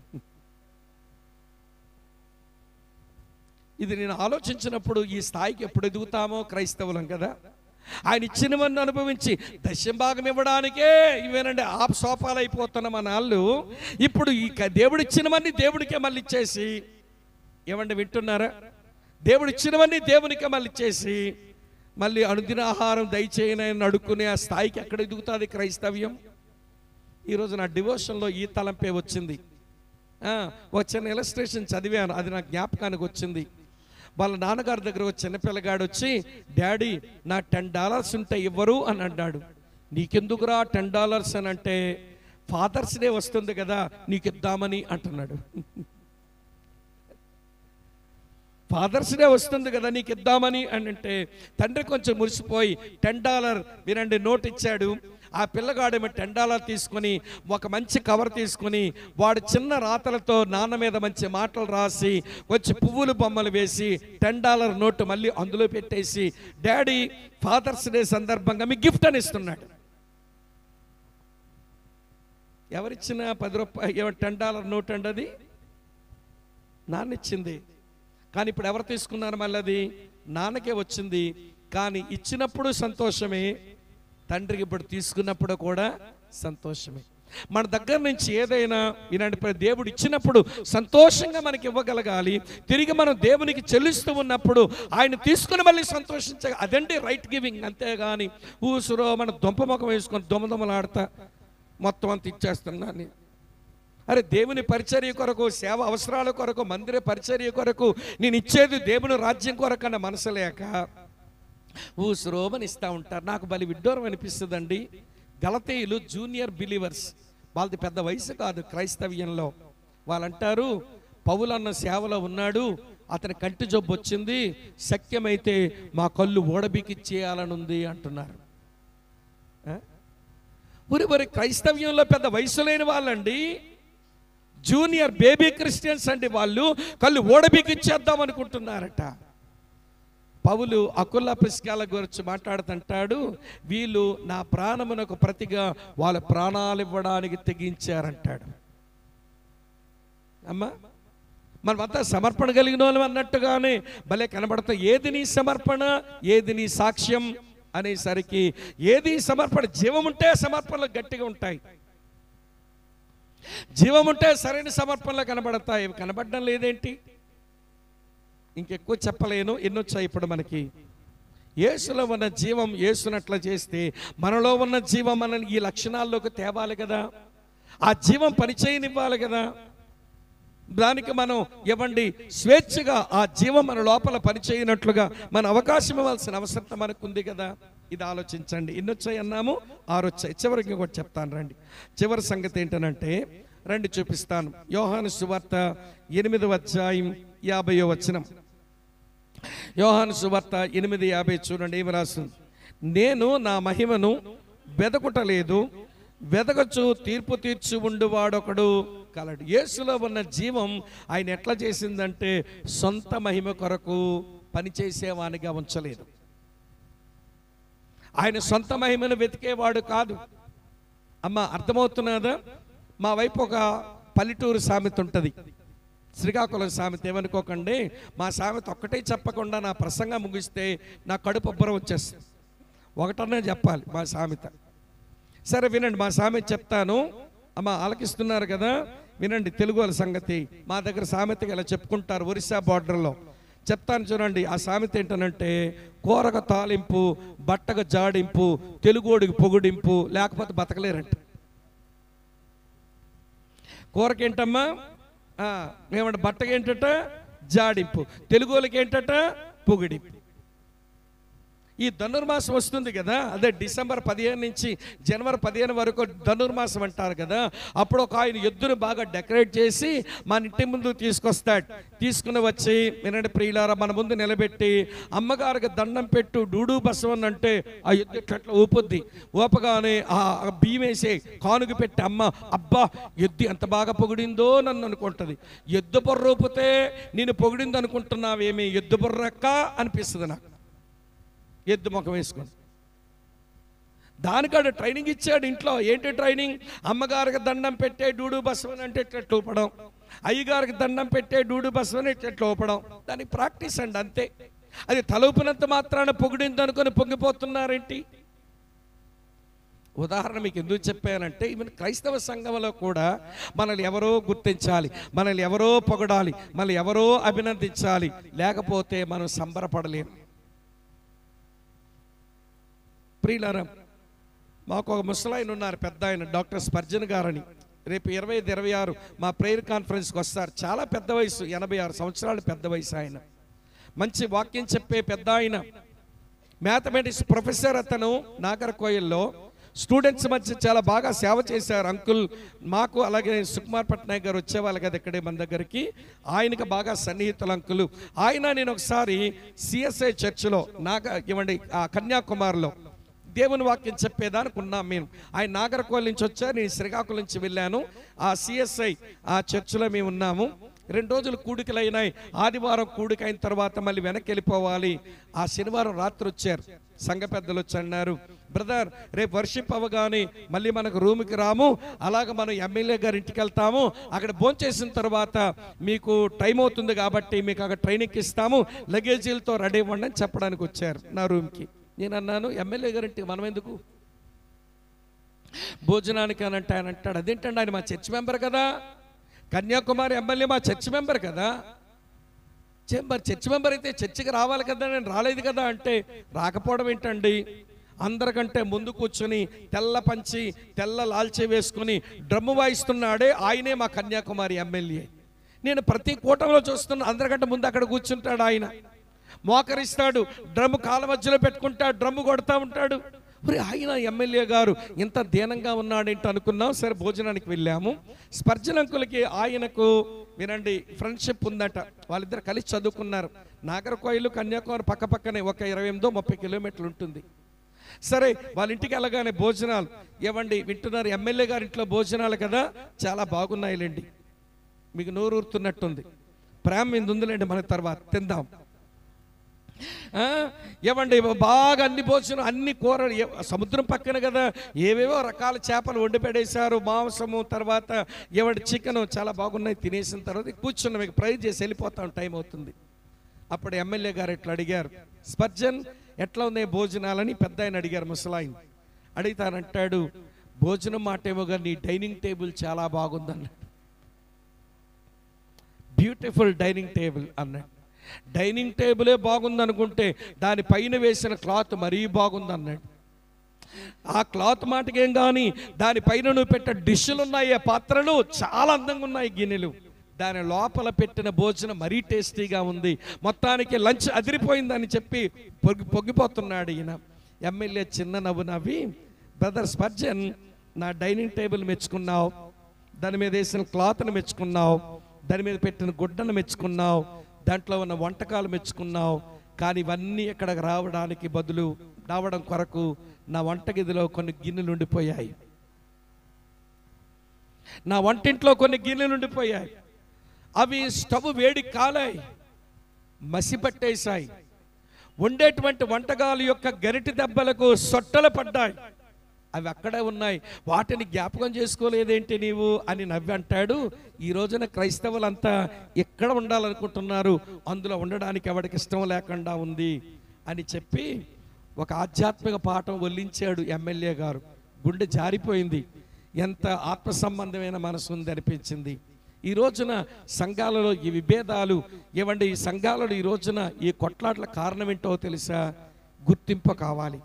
ఇది నేను ఆలోచించినప్పుడు ఈ స్థాయికి ఎప్పుడు ఎదుగుతామో క్రైస్తవులం కదా ఆయన ఇచ్చినవన్నీ అనుభవించి దశం భాగం ఇవ్వడానికే ఇవేనండి ఆ సోపాలు అయిపోతున్న మన వాళ్ళు ఇప్పుడు ఈ క- దేవుడు ఇచ్చినవన్నీ దేవుడికే మళ్ళీ ఇచ్చేసి ఏమండి వింటున్నారా దేవుడు ఇచ్చినవన్నీ దేవునికే మళ్ళీ ఇచ్చేసి మళ్ళీ అనుదిన ఆహారం దయచేయనని అడుక్కునే ఆ స్థాయికి ఎక్కడ ఎదుగుతుంది క్రైస్తవ్యం ఈరోజు నా డివోషన్లో ఈ తలంపే వచ్చింది ఆ, ఒక చిన్న ఇలస్ట్రేషన్ చదివాను అది నా జ్ఞాపకానికి వచ్చింది వాళ్ళ నాన్నగారి దగ్గర ఒక చిన్న పిల్లగాడు వచ్చి డాడీ నా టెన్ డాలర్స్ ఉంటే ఇవ్వరు అని అన్నాడు నీకెందుకురా టెన్ డాలర్స్ అని అంటే ఫాదర్స్ డే వస్తుంది కదా నీకు ఇద్దామని అంటున్నాడు ఫాదర్స్ డే వస్తుంది కదా నీకు ఇద్దామని అని అంటే తండ్రి కొంచెం మురిసిపోయి టెన్ డాలర్ వినండి నోట్ ఇచ్చాడు ఆ పిల్లగాడేమో టెన్ డాలర్ తీసుకొని ఒక మంచి కవర్ తీసుకొని వాడు చిన్న రాతలతో నాన్న మీద మంచి మాటలు రాసి వచ్చి పువ్వులు బొమ్మలు వేసి టెన్ డాలర్ నోటు మళ్ళీ అందులో పెట్టేసి డాడీ ఫాదర్స్ డే సందర్భంగా మీ గిఫ్ట్ అని ఇస్తున్నాడు ఎవరిచ్చిన పది రూపాయలు టెన్ డాలర్ నోట్ అండి అది నాన్న ఇచ్చింది కానీ ఇప్పుడు ఎవరు తీసుకున్నారు మళ్ళీ అది నాన్నకే వచ్చింది కానీ ఇచ్చినప్పుడు సంతోషమే తండ్రికి ఇప్పుడు తీసుకున్నప్పుడు కూడా సంతోషమే మన దగ్గర నుంచి ఏదైనా ఇలాంటి ప్ర- దేవుడు ఇచ్చినప్పుడు సంతోషంగా మనకి ఇవ్వగలగాలి తిరిగి మనం దేవునికి చెల్లిస్తూ ఉన్నప్పుడు ఆయన తీసుకుని మళ్ళీ సంతోషించ అదండి రైట్ గివింగ్ అంతేగాని ఊసురో మన దొంప ముఖం వేసుకొని దొమదొమలాడతా మొత్తం అంత ఇచ్చేస్తున్నాను అరే దేవుని పరిచర్య కొరకు సేవ అవసరాల కొరకు మందిర పరిచర్య కొరకు నేను ఇచ్చేది దేవుని రాజ్యం కొరకు అన్న మనసు లేక ఊసురోమని ఇస్తూ ఉంటారు నాకు బలి విడ్డూరం అనిపిస్తుందండి గలతీయులు జూనియర్ బిలీవర్స్ వాళ్ళది పెద్ద వయసు కాదు క్రైస్తవ్యంలో వాళ్ళంటారు పౌలన్న సేవలో ఉన్నాడు అతని కంటి జబ్బు వచ్చింది శక్యమైతే మా కళ్ళు ఓడబికిచ్చేయాలని ఉంది అంటున్నారు ఆ? ఊరి ఊరి క్రైస్తవ్యంలో పెద్ద వయసు లేని వాళ్ళండి జూనియర్ బేబీ క్రిస్టియన్స్ అండి వాళ్ళు కళ్ళు ఓడబిగిచ్చేద్దాం అనుకుంటున్నారట పౌలు అకుల్ల పిస్కాల గురించి మాట్లాడుతుంటాడు వీళ్ళు నా ప్రాణమునకు ప్రతిగా వాళ్ళ ప్రాణాలు ఇవ్వడానికి తెగించారంటాడు అమ్మా మనమంతా సమర్పణ కలిగిన వాళ్ళం అన్నట్టుగానే భలే కనబడతాం ఏది నీ సమర్పణ ఏది నీ సాక్ష్యం అనేసరికి ఏది సమర్పణ జీవం ఉంటే సమర్పణలు గట్టిగా ఉంటాయి జీవం ఉంటే సరైన సమర్పణలు కనబడతాయి ఇవి కనబడడం లేదేంటి ఇంకెక్కువ చెప్పలేను ఎన్నొచ్చాయి ఇప్పుడు మనకి యేసులో ఉన్న జీవం యేసునట్ల చేస్తే మనలో ఉన్న జీవం మనల్ని ఈ లక్షణాల్లోకి తేవాలి కదా ఆ జీవం పనిచేయనివ్వాలి కదా దానికి మనం ఇవ్వండి స్వేచ్ఛగా ఆ జీవం మన లోపల పనిచేయనట్లుగా మన అవకాశం ఇవ్వాల్సిన అవసరం మనకు ఉంది కదా ఇది ఆలోచించండి ఎన్నొచ్చాయి అన్నాము ఆరు వచ్చాయి చివరికి ఇంకోటి చెప్తాను రండి చివరి సంగతి ఏంటనంటే రండి చూపిస్తాను యోహాను సువార్త ఎనిమిదవ అధ్యాయం యాభయో వచనం యోహాను సువార్త ఎనిమిది యాభై చూడండి ఏమి రాస్తుంది నేను నా మహిమను వెదకుటలేదు వెదకచు తీర్పు తీర్చి ఉండువాడొకడు కలడు యేసులో ఉన్న జీవం ఆయన ఎట్లా చేసిందంటే సొంత మహిమ కొరకు పనిచేసేవానిగా ఉంచలేదు ఆయన సొంత మహిమను వెతికేవాడు కాదు అమ్మ అర్థమవుతున్నదా మా వైపు ఒక పల్లెటూరు సామెత ఉంటుంది శ్రీకాకుళం సామెత ఏమనుకోకండి మా సామెత ఒక్కటే చెప్పకుండా నా ప్రసంగం ముగిస్తే నా కడుపు ఉబ్బరం వచ్చేస్తుంది ఒకటనే చెప్పాలి మా సామెత సరే వినండి మా సామెత చెప్తాను అమ్మ ఆలకిస్తున్నారు కదా వినండి తెలుగు వాళ్ళ సంగతి మా దగ్గర సామెతగా ఇలా చెప్పుకుంటారు ఒరిస్సా బార్డర్లో చెప్తాను చూడండి ఆ సామెత ఏంటనంటే కూరక తాలింపు బట్టగ జాడింపు తెలుగోడికి పొగుడింపు లేకపోతే బతకలేరంట కూరకేంటమ్మా ఆ, ఏమంటే బట్టకి ఏంటట జాడింపు తెలుగులకి ఏంటట పొగిడింపు ఈ ధనుర్మాసం వస్తుంది కదా అదే డిసెంబర్ పదిహేను నుంచి జనవరి పదిహేను వరకు ధనుర్మాసం అంటారు కదా అప్పుడు ఒక ఆయన ఎద్దును బాగా డెకరేట్ చేసి మన ఇంటి ముందు తీసుకొస్తాడు తీసుకుని వచ్చి వినండి ప్రియులారా మన ముందు నిలబెట్టి అమ్మగారికి దండం పెట్టు డూడు బసవన్ అంటే ఆ ఎద్దు ఇట్లా ఇట్లా ఊపుద్ది ఊపగానే ఆ ఆ బియ్యం వేసి కానుక పెట్టి అమ్మ అబ్బా ఎద్దు ఎంత బాగా పొగిడిందో నన్ను అనుకుంటుంది ఎద్దు బొర్ర ఊపితే నేను పొగిడింది అనుకుంటున్నావేమి ఎద్దు బొర్రక్క అనిపిస్తుంది నాకు ఎద్దు ముఖం వేసుకొని దానికాడు ట్రైనింగ్ ఇచ్చాడు ఇంట్లో ఏంటి ట్రైనింగ్ అమ్మగారికి దండం పెట్టే డూడు బస్వని అంటే ఇట్లా ఊపడం అయ్యగారికి దండం పెట్టే డూడు బస్వని ఇట్లా ఊపడం దానికి ప్రాక్టీస్ అండి అంతే అది తలూపినంత మాత్రాన పొగిడింది అనుకొని పొంగిపోతున్నారేంటి ఉదాహరణ మీకు ఎందుకు చెప్పానంటే ఈవెన్ క్రైస్తవ సంఘంలో కూడా మనల్ని ఎవరో గుర్తించాలి మనల్ని ఎవరో పొగడాలి మనల్ని ఎవరో అభినందించాలి లేకపోతే మనం సంబరపడలేము ప్రియులారా మాకు ఒక ముసలాయన ఉన్నారు పెద్ద ఆయన డాక్టర్ స్పర్జన్ గారని రేపు ఇరవై ఐదు ఇరవై ఆరు మా ప్రేయర్ కాన్ఫరెన్స్కి వస్తారు చాలా పెద్ద వయసు ఎనభై ఆరు సంవత్సరాలు పెద్ద వయసు ఆయన మంచి వాక్యం చెప్పే పెద్ద ఆయన మ్యాథమెటిక్స్ ప్రొఫెసర్ అతను నాగర్కోయిల్లో స్టూడెంట్స్ మధ్య చాలా బాగా సేవ చేశారు అంకుల్ మాకు అలాగే సుకుమార్ పట్నాయక్ గారు వచ్చేవాళ్ళు కదా ఇక్కడే మన దగ్గరికి ఆయనకు బాగా సన్నిహితులు అంకులు ఆయన నేను ఒకసారి సిఎస్ఐ చర్చిలో నాగ ఇవ్వండి ఆ కన్యాకుమారిలో దేవుని వాక్యం చెప్పేదానికి ఉన్నాం మేము ఆయన నాగరకోల్ నుంచి వచ్చారు నేను శ్రీకాకుళం నుంచి వెళ్ళాను ఆ సిఎస్ఐ ఆ చర్చిలో మేము ఉన్నాము రెండు రోజులు కూడికలు అయినాయి ఆదివారం కూడిక అయిన తర్వాత మళ్ళీ వెనక్కి వెళ్ళిపోవాలి ఆ శనివారం రాత్రి వచ్చారు సంఘ పెద్దలు వచ్చి అన్నారు బ్రదర్ రేపు వర్షిప్ అవ్వగానే మళ్ళీ మనకు రూమ్కి రాము అలాగ మనం ఎమ్మెల్యే గారి ఇంటికి వెళ్తాము అక్కడ భోంచేసిన తర్వాత మీకు టైం అవుతుంది కాబట్టి మీకు అక్కడ ట్రైనింగ్ ఇస్తాము లగేజీలతో రెడీ ఇవ్వండి అని చెప్పడానికి వచ్చారు నా రూమ్కి నేను అన్నాను ఎమ్మెల్యే గారింటికి మనం ఎందుకు భోజనానికి అని అంటే ఆయన అంటాడు అదేంటండి ఆయన మా చర్చ్ మెంబర్ కదా కన్యాకుమారి ఎమ్మెల్యే మా చర్చ్ మెంబర్ కదా చే- మరి చర్చ్ మెంబర్ అయితే చర్చికి రావాలి కదా నేను రాలేదు కదా అంటే రాకపోవడం ఏంటండి అందరికంటే ముందు కూర్చొని తెల్ల పంచి తెల్ల లాల్చే వేసుకుని డ్రమ్ము వాయిస్తున్నాడే ఆయనే మా కన్యాకుమారి ఎమ్మెల్యే నేను ప్రతి కూటంలో చూస్తున్నా అందరికంటే ముందు అక్కడ కూర్చుంటాడు ఆయన మోకరిస్తాడు డ్రమ్ము కాల మధ్యలో పెట్టుకుంటాడు డ్రమ్ము కొడతా ఉంటాడు మరి ఆయన ఎమ్మెల్యే గారు ఇంత దీనంగా ఉన్నాడేంటి అనుకున్నాం సరే భోజనానికి వెళ్ళాము స్పర్జన్ అంకులకి ఆయనకు వినండి ఫ్రెండ్షిప్ ఉందట వాళ్ళిద్దరు కలిసి చదువుకున్నారు నాగర్కోయిలు కన్యాకుమారి పక్క పక్కనే ఒక ఇరవై ఎనిమిదో ముప్పై కిలోమీటర్లు ఉంటుంది సరే వాళ్ళ ఇంటికి వెళ్ళగానే భోజనాలు ఏవండి వింటున్నారు ఎమ్మెల్యే గారి ఇంట్లో భోజనాలు కదా చాలా బాగున్నాయిలేండి మీకు నోరు ఊరుతున్నట్టుంది ప్రేమ మీద ఉందిలేండి మన తర్వాత తిందాం ఆ, ఏమండి బాగా అన్ని భోజనం అన్ని కూరలు ఏ- సముద్రం పక్కన కదా ఏవేవో రకాల చేపలు వండి పెడేశారు మాంసము తర్వాత ఏమండి చికెన్ చాలా బాగున్నాయి తినేసిన తర్వాత కూర్చున్న మీకు ఫ్రై చేసి వెళ్ళిపోతాం టైం అవుతుంది అప్పుడు ఎమ్మెల్యే గారు ఇట్లా అడిగారు స్పర్జన్ ఎట్లా ఉన్నాయి భోజనాలని పెద్ద ఆయన అడిగారు ముసలాయిన్ అడిగితానంటాడు భోజనం మాట ఏమో కానీ నీ డైనింగ్ టేబుల్ చాలా బాగుందన్నాడు బ్యూటిఫుల్ డైనింగ్ టేబుల్ అన్నాడు డైనింగ్ టేబులే బాగుందనుకుంటే దాని పైన వేసిన క్లాత్ మరీ బాగుందన్నాడు ఆ క్లాత్ మాటకేం కానీ దానిపైన నువ్వు పెట్టే డిష్లు ఉన్నాయి ఆ పాత్రలు చాలా అందంగా ఉన్నాయి గిన్నెలు దాని లోపల పెట్టిన భోజనం మరీ టేస్టీగా ఉంది మొత్తానికి లంచ్ అదిరిపోయిందని చెప్పి పొగి పొగిపోతున్నాడు ఈయన ఎమ్మెల్యే చిన్న నవ్వు నవ్వి బ్రదర్ స్పర్జన్ నా డైనింగ్ టేబుల్ మెచ్చుకున్నావు దాని మీద వేసిన క్లాత్ను మెచ్చుకున్నావు దాని మీద పెట్టిన గుడ్డను మెచ్చుకున్నావు దాంట్లో ఉన్న వంటకాలు మెచ్చుకున్నావు కానీ ఇవన్నీ ఇక్కడికి రావడానికి బదులు రావడం కొరకు నా వంటగదిలో కొన్ని గిన్నెలు ఉండిపోయాయి నా వంటింట్లో కొన్ని గిన్నెలు ఉండిపోయాయి అవి స్టవ్ వేడి కాలాయి మసి పట్టేశాయి ఉండేటువంటి వంటకాల యొక్క గరిటి దెబ్బలకు సొట్టలు పడ్డాయి అవి అక్కడే ఉన్నాయి వాటిని జ్ఞాపకం చేసుకోలేదేంటి నీవు అని నవ్వి అంటాడు ఈ రోజున క్రైస్తవులంతా ఎక్కడ ఉండాలనుకుంటున్నారు అందులో ఉండడానికి ఎవరికి ఇష్టం లేకుండా ఉంది అని చెప్పి ఒక ఆధ్యాత్మిక పాఠం వల్లించాడు ఎమ్మెల్యే గారు గుండె జారిపోయింది ఎంత ఆత్మ సంబంధమైన మనసు ఉంది అనిపించింది ఈ రోజున సంఘాలలో ఈ విభేదాలు ఏమండి ఈ సంఘాలలో ఈ రోజున ఈ కొట్లాట్ల కారణం ఏంటో తెలుసా గుర్తింపు కావాలి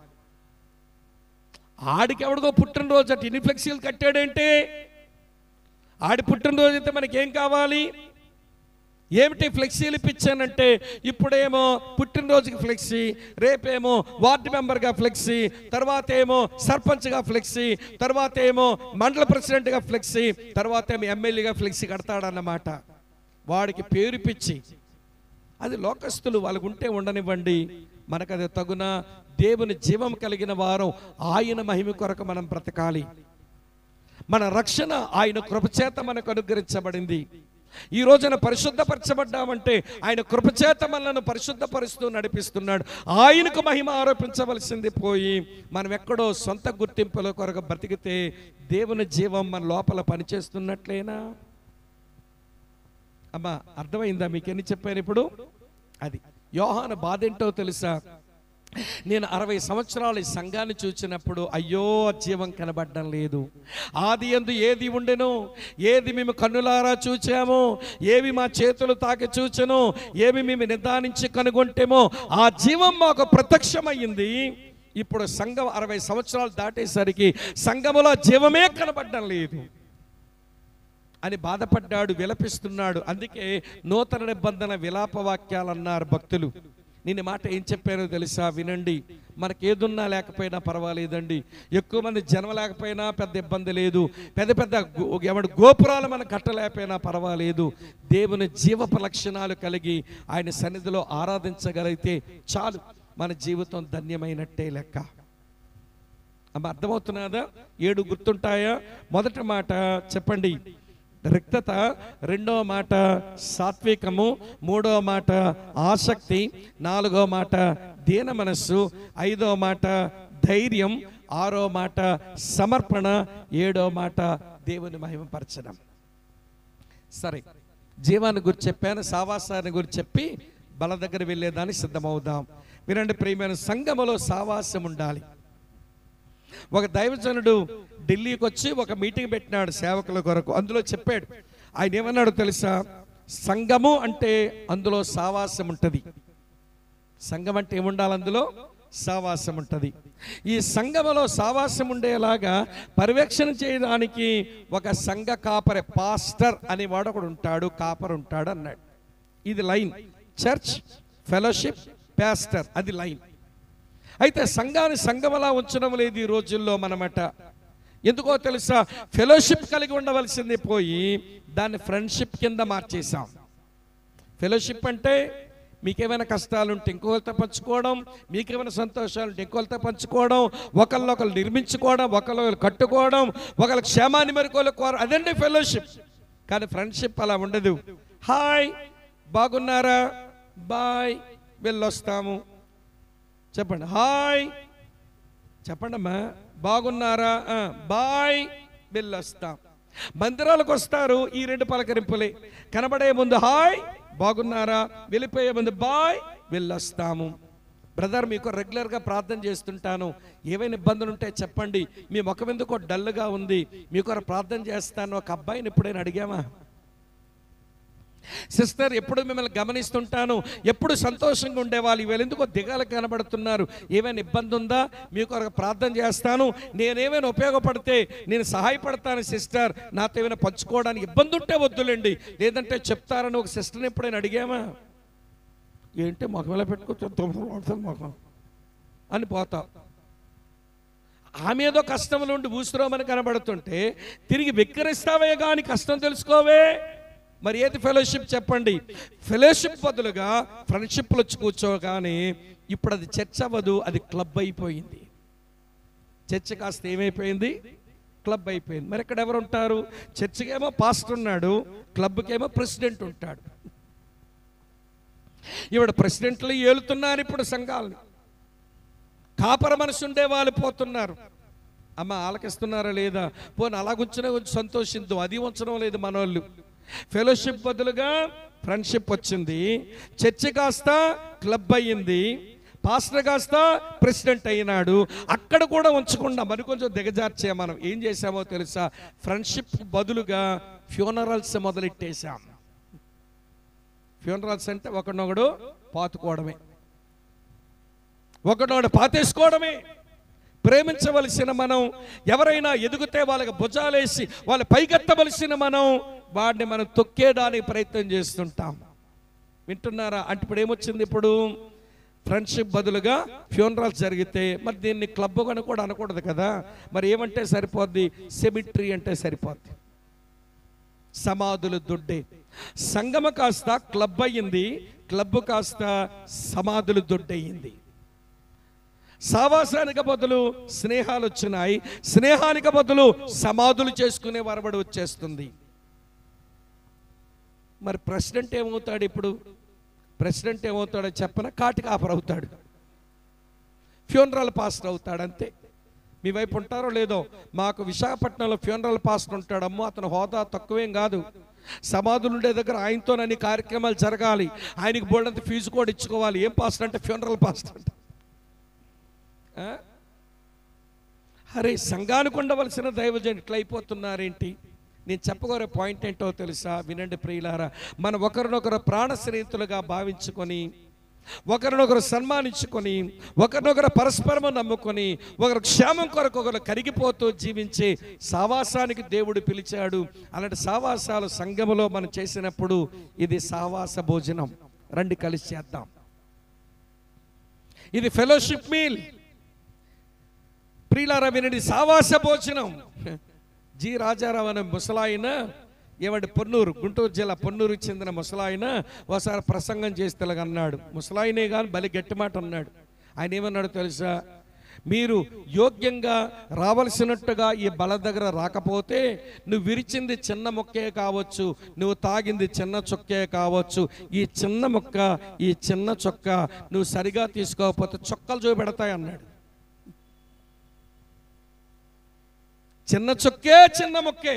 ఆడికి ఎవడికో పుట్టినరోజు అటు ఇన్ని ఫ్లెక్సీలు కట్టాడేంటి ఆడి పుట్టినరోజు అయితే మనకేం కావాలి ఏమిటి ఫ్లెక్సీలు ఇప్పించానంటే ఇప్పుడేమో పుట్టినరోజుకి ఫ్లెక్సీ రేపేమో వార్డు మెంబర్గా ఫ్లెక్సీ తర్వాత ఏమో సర్పంచ్గా ఫ్లెక్సీ తర్వాత ఏమో మండల ప్రెసిడెంట్గా ఫ్లెక్సీ తర్వాత ఏమో ఎమ్మెల్యేగా ఫ్లెక్సీ కడతాడన్నమాట వాడికి పేరు పిచ్చి అది లోకస్తులు వాళ్ళకు ఉంటే ఉండనివ్వండి మనకు అది తగున దేవుని జీవం కలిగిన వారం ఆయన మహిమ కొరకు మనం బ్రతకాలి మన రక్షణ ఆయన కృపచేత మనకు అనుగ్రహించబడింది ఈ రోజున పరిశుద్ధపరచబడ్డామంటే ఆయన కృపచేత మనల్ని పరిశుద్ధపరుస్తూ నడిపిస్తున్నాడు ఆయనకు మహిమ ఆరోపించవలసింది పోయి మనం ఎక్కడో సొంత గుర్తింపుల కొరకు బ్రతికితే దేవుని జీవం మన లోపల పనిచేస్తున్నట్లేనా అమ్మా అర్థమైందా మీకు ఎన్ని చెప్పాను ఇప్పుడు అది యోహాను బాధ ఏంటో తెలుసా నేను అరవై సంవత్సరాలు ఈ సంఘాన్ని చూచినప్పుడు అయ్యో ఆ జీవం కనబడడం లేదు ఆది ఎందు ఏది ఉండెను ఏది మేము కన్నులారా చూచామో ఏవి మా చేతులు తాకి చూచెను ఏవి మేము నిదానించి కనుగొంటేమో ఆ జీవం మాకు ప్రత్యక్షమయ్యింది ఇప్పుడు సంఘం అరవై సంవత్సరాలు దాటేసరికి సంఘములో జీవమే కనబడడం లేదు అని బాధపడ్డాడు విలపిస్తున్నాడు అందుకే నూతన నిబంధన విలాప వాక్యాలు అన్నారు భక్తులు నేను ఈ మాట ఏం చెప్పానో తెలుసా వినండి మనకి ఏదున్నా లేకపోయినా పర్వాలేదండి ఎక్కువ మంది జన్మ లేకపోయినా పెద్ద ఇబ్బంది లేదు పెద్ద పెద్ద గో- ఎవడు గోపురాలు మనం కట్టలేకపోయినా పర్వాలేదు దేవుని జీవపు లక్షణాలు కలిగి ఆయన సన్నిధిలో ఆరాధించగలిగితే చాలు మన జీవితం ధన్యమైనట్టే లెక్క అమ్మ అర్థమవుతున్నదా ఏడు గుర్తుంటాయా మొదటి మాట చెప్పండి రిక్తత రెండవ మాట సాత్వికము మూడవ మాట ఆసక్తి నాలుగవ మాట దీన మనస్సు ఐదవ మాట ధైర్యం ఆరో మాట సమర్పణ ఏడవ మాట దేవుని మహిమపరచడం సరే జీవాన్ని గురించి చెప్పాను సావాసాన్ని గురించి చెప్పి బల దగ్గర వెళ్ళేదానికి సిద్ధమవుదాం వినండి ప్రియమైన సంఘములో సావాసం ఉండాలి ఒక దైవజనుడు ఢిల్లీకి వచ్చి ఒక మీటింగ్ పెట్టినాడు సేవకుల కొరకు అందులో చెప్పాడు ఆయన ఏమన్నాడు తెలుసా సంఘము అంటే అందులో సావాసం ఉంటుంది సంఘం అంటే ఏముండాలి అందులో సావాసం ఉంటుంది ఈ సంఘములో సావాసం ఉండేలాగా పర్యవేక్షణ చేయడానికి ఒక సంఘ కాపరి పాస్టర్ అనేవాడు ఒకడు ఉంటాడు కాపర్ ఉంటాడు అన్నాడు ఇది లైన్ చర్చ్ ఫెలోషిప్ పాస్టర్ అది లైన్ అయితే సంఘాన్ని సంఘమలా ఉంచడం లేదు ఈ రోజుల్లో మనమట ఎందుకో తెలుసా ఫెలోషిప్ కలిగి ఉండవలసింది పోయి దాన్ని ఫ్రెండ్షిప్ కింద మార్చేసాం ఫెలోషిప్ అంటే మీకేమైనా కష్టాలు ఉంటే ఇంకొకరితో పంచుకోవడం మీకేమైనా సంతోషాలు ఉంటే ఇంకొకరితో పంచుకోవడం ఒకళ్ళొకరు నిర్మించుకోవడం ఒకళ్ళొకరు కట్టుకోవడం ఒకళ్ళ క్షేమాన్ని మరికోలు కోర అదండి ఫెలోషిప్ కానీ ఫ్రెండ్షిప్ అలా ఉండదు హాయ్ బాగున్నారా బాయ్ వెళ్ళొస్తాము చెప్పండి హాయ్ చెప్పండి అమ్మా బాగున్నారా ఆ, బాయ్ వెళ్ళొస్తాం మందిరాలకు వస్తారు ఈ రెండు పలకరింపులే కనబడే ముందు హాయ్ బాగున్నారా వెళ్ళిపోయే ముందు బాయ్ వెళ్ళొస్తాము బ్రదర్ మీకు రెగ్యులర్గా ప్రార్థన చేస్తుంటాను ఏవైనా ఇబ్బందులు ఉంటే చెప్పండి మీ ముఖం ఎందుకో డల్గా ఉంది మీకు ప్రార్థన చేస్తాను ఒక అబ్బాయిని ఎప్పుడైనా అడిగామా సిస్టర్ ఎప్పుడు మిమ్మల్ని గమనిస్తుంటాను ఎప్పుడు సంతోషంగా ఉండేవాళ్ళు ఇవాళ ఎందుకో దిగాలు కనబడుతున్నారు ఏమైనా ఇబ్బంది ఉందా మీకు ఒక ప్రార్థన చేస్తాను నేనేమైనా ఉపయోగపడితే నేను సహాయపడతాను సిస్టర్ నాతో ఏమైనా పంచుకోవడానికి ఇబ్బంది ఉంటే వద్దులేండి లేదంటే చెప్తారని ఒక సిస్టర్ని ఎప్పుడైనా అడిగామా ఏంటి మొఖం ఎలా పెట్టుకో మొఖం అని పోతాం ఆమె ఏదో కష్టంలో ఉండి ఊసురోమని కనబడుతుంటే తిరిగి వెక్కిరిస్తావే కానీ కష్టం తెలుసుకోవే మరి ఏది ఫెలోషిప్ చెప్పండి ఫెలోషిప్ బదులుగా ఫ్రెండ్షిప్లు వచ్చి కూర్చోగానే ఇప్పుడు అది చర్చ అవ్వదు అది క్లబ్ అయిపోయింది చర్చ కాస్త ఏమైపోయింది క్లబ్ అయిపోయింది మరి ఇక్కడ ఎవరు ఉంటారు చర్చికేమో పాస్టర్ ఉన్నాడు క్లబ్కేమో ప్రెసిడెంట్ ఉంటాడు ఇవిడ ప్రెసిడెంట్లు ఏలుతున్నారు ఇప్పుడు సంఘాలని కాపర మనసు ఉండే వాళ్ళు పోతున్నారు అమ్మ ఆలకిస్తున్నారా లేదా పోనీ అలా కూర్చునే కొంచెం సంతోషిద్దు అది ఉంచడం లేదు మనోళ్ళు ఫెలోషిప్ బదులుగా ఫ్రెండ్షిప్ వచ్చింది చర్చి కాస్త క్లబ్ అయ్యింది పాస్టర్ కాస్త ప్రెసిడెంట్ అయినాడు అక్కడ కూడా ఉంచకుండా మరి కొంచెం దిగజార్చే మనం ఏం చేసామో తెలుసా ఫ్రెండ్షిప్ బదులుగా ఫ్యూనరల్స్ మొదలెట్టేశాం ఫ్యూనరల్స్ అంటే ఒకనొకడు పాతుకోవడమే ఒకనోడు పాతేసుకోవడమే ప్రేమించవలసిన మనం ఎవరైనా ఎదుగుతే వాళ్ళకి భుజాలేసి వాళ్ళ పైకెత్తవలసిన మనం వాడిని మనం తొక్కేయడానికి ప్రయత్నం చేస్తుంటాం వింటున్నారా అంటే ఇప్పుడు ఏమొచ్చింది ఇప్పుడు ఫ్రెండ్షిప్ బదులుగా ఫ్యూనరల్స్ జరిగితే మరి దీన్ని క్లబ్ అని కూడా అనకూడదు కదా మరి ఏమంటే సరిపోద్ది సెమిట్రీ అంటే సరిపోద్ది సమాధులు దొడ్డే సంగమ కాస్త క్లబ్ అయ్యింది క్లబ్ కాస్త సమాధులు దొడ్డయింది సావాసానికి బదులు స్నేహాలు వచ్చినాయి స్నేహానికి బదులు సమాధులు చేసుకునే వరబడి వచ్చేస్తుంది మరి ప్రెసిడెంట్ ఏమవుతాడు ఇప్పుడు ప్రెసిడెంట్ ఏమవుతాడో చెప్పన కాటి కాపర్ అవుతాడు ఫ్యూనరల్ పాస్టర్ అవుతాడు అంతే మీ వైపు ఉంటారో లేదో మాకు విశాఖపట్నంలో ఫ్యూనరల్ పాస్టర్ ఉంటాడమ్మో అతను హోదా తక్కువేం కాదు సమాధులు ఉండే దగ్గర ఆయనతో అన్ని కార్యక్రమాలు జరగాలి ఆయనకి బోర్డంత ఫీజు కూడా ఇచ్చుకోవాలి ఏం పాస్టర్ అంటే ఫ్యూనరల్ పాస్టర్ అంటే ఆ? అరే సంఘానికి ఉండవలసిన దైవజన్ ఇట్లా అయిపోతున్నారేంటి నేను చెప్పగోరే పాయింట్ ఏంటో తెలుసా వినండి ప్రియులారా మనం ఒకరినొకరు ప్రాణ స్నేహితులుగా భావించుకొని ఒకరినొకరు సన్మానించుకొని ఒకరినొకరు పరస్పరము నమ్ముకొని ఒకరు క్షేమం కొరకు ఒకరు కరిగిపోతూ జీవించే సావాసానికి దేవుడు పిలిచాడు అలాంటి సావాసాలు సంఘములో మనం చేసినప్పుడు ఇది సావాస భోజనం రండి కలిసి చేద్దాం ఇది ఫెలోషిప్ మీల్ ప్రియులారా వినండి సావాస భోజనం జి రాజారావు అనే ముసలాయన ఏమంటే పొన్నూరు గుంటూరు జిల్లా పొన్నూరుకి చెందిన ముసలాయన ఒకసారి ప్రసంగం చేస్తే ఇలాగ అన్నాడు ముసలాయనే కానీ బలి గట్టి మాట అన్నాడు ఆయన ఏమన్నాడు తెలుసా మీరు యోగ్యంగా రావలసినట్టుగా ఈ బల దగ్గర రాకపోతే నువ్వు విరిచింది చిన్న మొక్కే కావచ్చు నువ్వు తాగింది చిన్న చొక్కే కావచ్చు ఈ చిన్న మొక్క ఈ చిన్న చొక్క నువ్వు సరిగా తీసుకోకపోతే చొక్కలు చూపెడతాయి అన్నాడు చిన్న చొక్కే చిన్న మొక్కే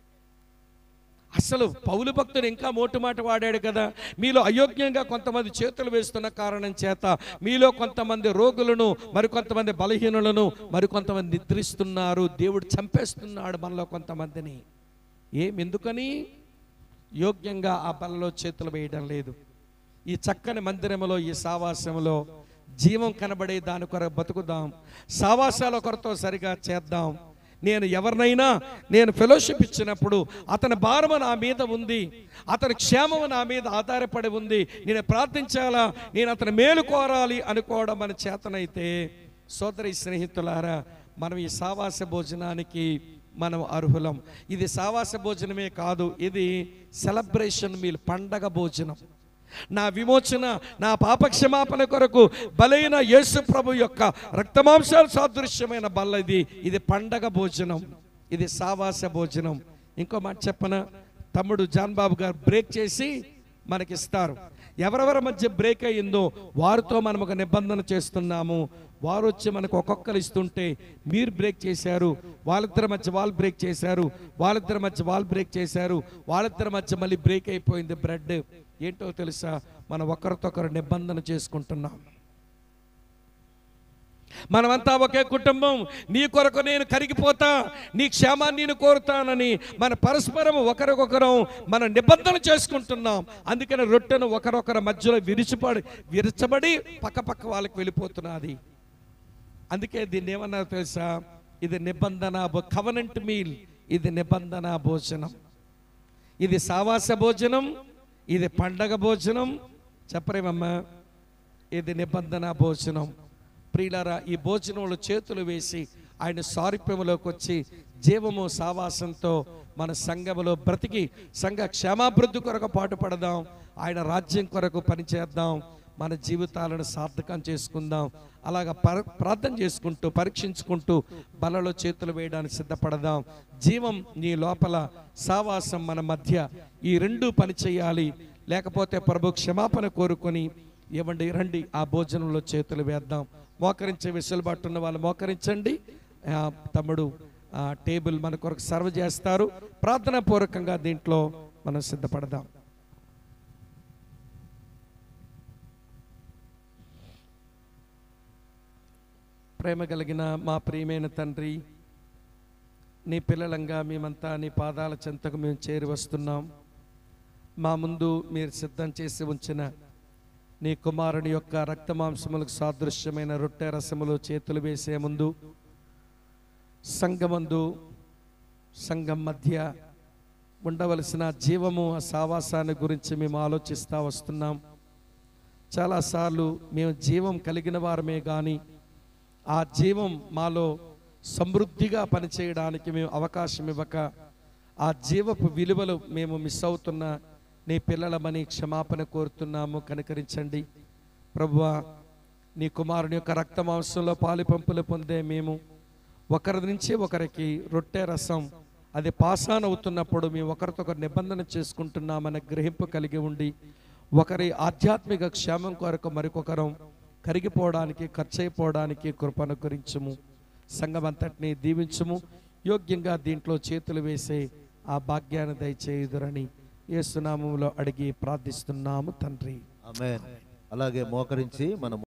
అసలు పౌలు భక్తుడు ఇంకా మోటు మాట వాడాడు కదా మీలో అయోగ్యంగా కొంతమంది చేతులు వేస్తున్న కారణం చేత మీలో కొంతమంది రోగులను మరికొంతమంది బలహీనులను మరికొంతమంది నిద్రిస్తున్నారు దేవుడు చంపేస్తున్నాడు మనలో కొంతమందిని ఏం ఎందుకని యోగ్యంగా ఆ బలలో చేతులు వేయడం లేదు ఈ చక్కని మందిరములో ఈ సావాసములో జీవం కనబడే దాని కొరకు బతుకుదాం సావాసాల కొరతో సరిగా చేద్దాం నేను ఎవరినైనా నేను ఫెలోషిప్ ఇచ్చినప్పుడు అతని భారము నా మీద ఉంది అతని క్షేమము నా మీద ఆధారపడి ఉంది నేను ప్రార్థించాలా నేను అతని మేలు కోరాలి అనుకోవడం మన చేతనైతే సోదరి స్నేహితులారా మనం ఈ సావాస భోజనానికి మనం అర్హులం ఇది సావాస భోజనమే కాదు ఇది సెలబ్రేషన్ మీల్ పండగ భోజనం నా విమోచన నా పాప క్షమాపణ కొరకు బలైన యేసు ప్రభు యొక్క రక్తమాంసాలు సాదృశ్యమైన బల్ల ఇది ఇది పండగ భోజనం ఇది సావాస భోజనం ఇంకో మాట చెప్పన తమ్ముడు జాన్ బాబు గారు బ్రేక్ చేసి మనకిస్తారు ఎవరెవరి మధ్య బ్రేక్ అయ్యిందో వారితో మనం ఒక నిబంధన చేస్తున్నాము వారు వచ్చి మనకు ఒక్కొక్కరు ఇస్తుంటే మీరు బ్రేక్ చేశారు వాళ్ళిద్దరి మధ్య వాళ్ళు బ్రేక్ చేశారు వాళ్ళిద్దరి మధ్య వాళ్ళు బ్రేక్ చేశారు వాళ్ళిద్దరి మధ్య మళ్ళీ బ్రేక్ అయిపోయింది బ్రెడ్ ఏంటో తెలుసా మనం ఒకరితో ఒకరు నిబంధన చేసుకుంటున్నాం మనమంతా ఒకే కుటుంబం నీ కొరకు నేను కరిగిపోతా నీ క్షేమాన్ని నేను కోరుతానని మన పరస్పరం ఒకరికొకరం మన నిబంధన చేసుకుంటున్నాం అందుకని రొట్టెను ఒకరొకరి మధ్యలో విరిచిపడి విరచబడి పక్క పక్క వాళ్ళకి వెళ్ళిపోతున్నది అందుకే దీన్ని ఏమన్నారు తెలుసా ఇది నిబంధన కవనెంట్ మీల్ ఇది నిబంధన భోజనం ఇది సావాస భోజనం ఇది పండగ భోజనం చెప్పరేమమ్మా ఇది నిబంధన భోజనం ప్రియులారా ఈ భోజనంలో చేతులు వేసి ఆయన సారూప్యములోకి వచ్చి జీవము సావాసంతో మన సంఘములో బ్రతికి సంఘ క్షేమాభివృద్ధి కొరకు పాటుపడదాం ఆయన రాజ్యం కొరకు పనిచేద్దాం మన జీవితాలను సార్థకం చేసుకుందాం అలాగ పర ప్రార్థన చేసుకుంటూ పరీక్షించుకుంటూ బలలో చేతులు వేయడానికి సిద్ధపడదాం జీవం నీ లోపల సావాసం మన మధ్య ఈ రెండు పని చేయాలి లేకపోతే ప్రభు క్షమాపణ కోరుకొని ఇవ్వండి రండి ఆ భోజనంలో చేతులు వేద్దాం మోకరించే వెసులుబాటు ఉన్న వాళ్ళు మోకరించండి ఆ, తమ్ముడు ఆ, టేబుల్ మన కొరకు సర్వ్ చేస్తారు ప్రార్థనా పూర్వకంగా దీంట్లో మనం సిద్ధపడదాం ప్రేమ కలిగిన మా ప్రియమైన తండ్రి నీ పిల్లలంగా మేమంతా నీ పాదాల చెంతకు మేము చేరి వస్తున్నాం మా ముందు మీరు సిద్ధం చేసి ఉంచిన నీ కుమారుని యొక్క రక్తమాంసములకు సాదృశ్యమైన రొట్టె రసములు చేతులు వేసే ముందు సంఘమందు సంఘం మధ్య ఉండవలసిన జీవము ఆ సావాసాన్ని గురించి మేము ఆలోచిస్తూ వస్తున్నాం చాలాసార్లు మేము జీవం కలిగిన వారమే కానీ ఆ జీవం మాలో సమృద్ధిగా పనిచేయడానికి మేము అవకాశం ఇవ్వక ఆ జీవపు విలువలు మేము మిస్ అవుతున్న నీ పిల్లలమని క్షమాపణ కోరుతున్నాము కనుకరించండి ప్రభువా నీ కుమారుని యొక్క రక్త మాంసంలో పాలు పంపులు పొందే మేము ఒకరి నుంచి ఒకరికి రొట్టె రసం అది పాసాన్ అవుతున్నప్పుడు మేము ఒకరితో ఒకరు నిబంధన చేసుకుంటున్నామన్న గ్రహింపు కలిగి ఉండి ఒకరి ఆధ్యాత్మిక క్షేమం కొరకు మరొకరం కరిగిపోవడానికి ఖర్చయిపోవడానికి కృపను గురించము సంఘం అంతటిని దీవించుము యోగ్యంగా దీంట్లో చేతులు వేసే ఆ భాగ్యాన్ని దయచేయుదురని యేసునామంలో అడిగి ప్రార్థిస్తున్నాము తండ్రి ఆమేన్ అలాగే మోకరించి మనం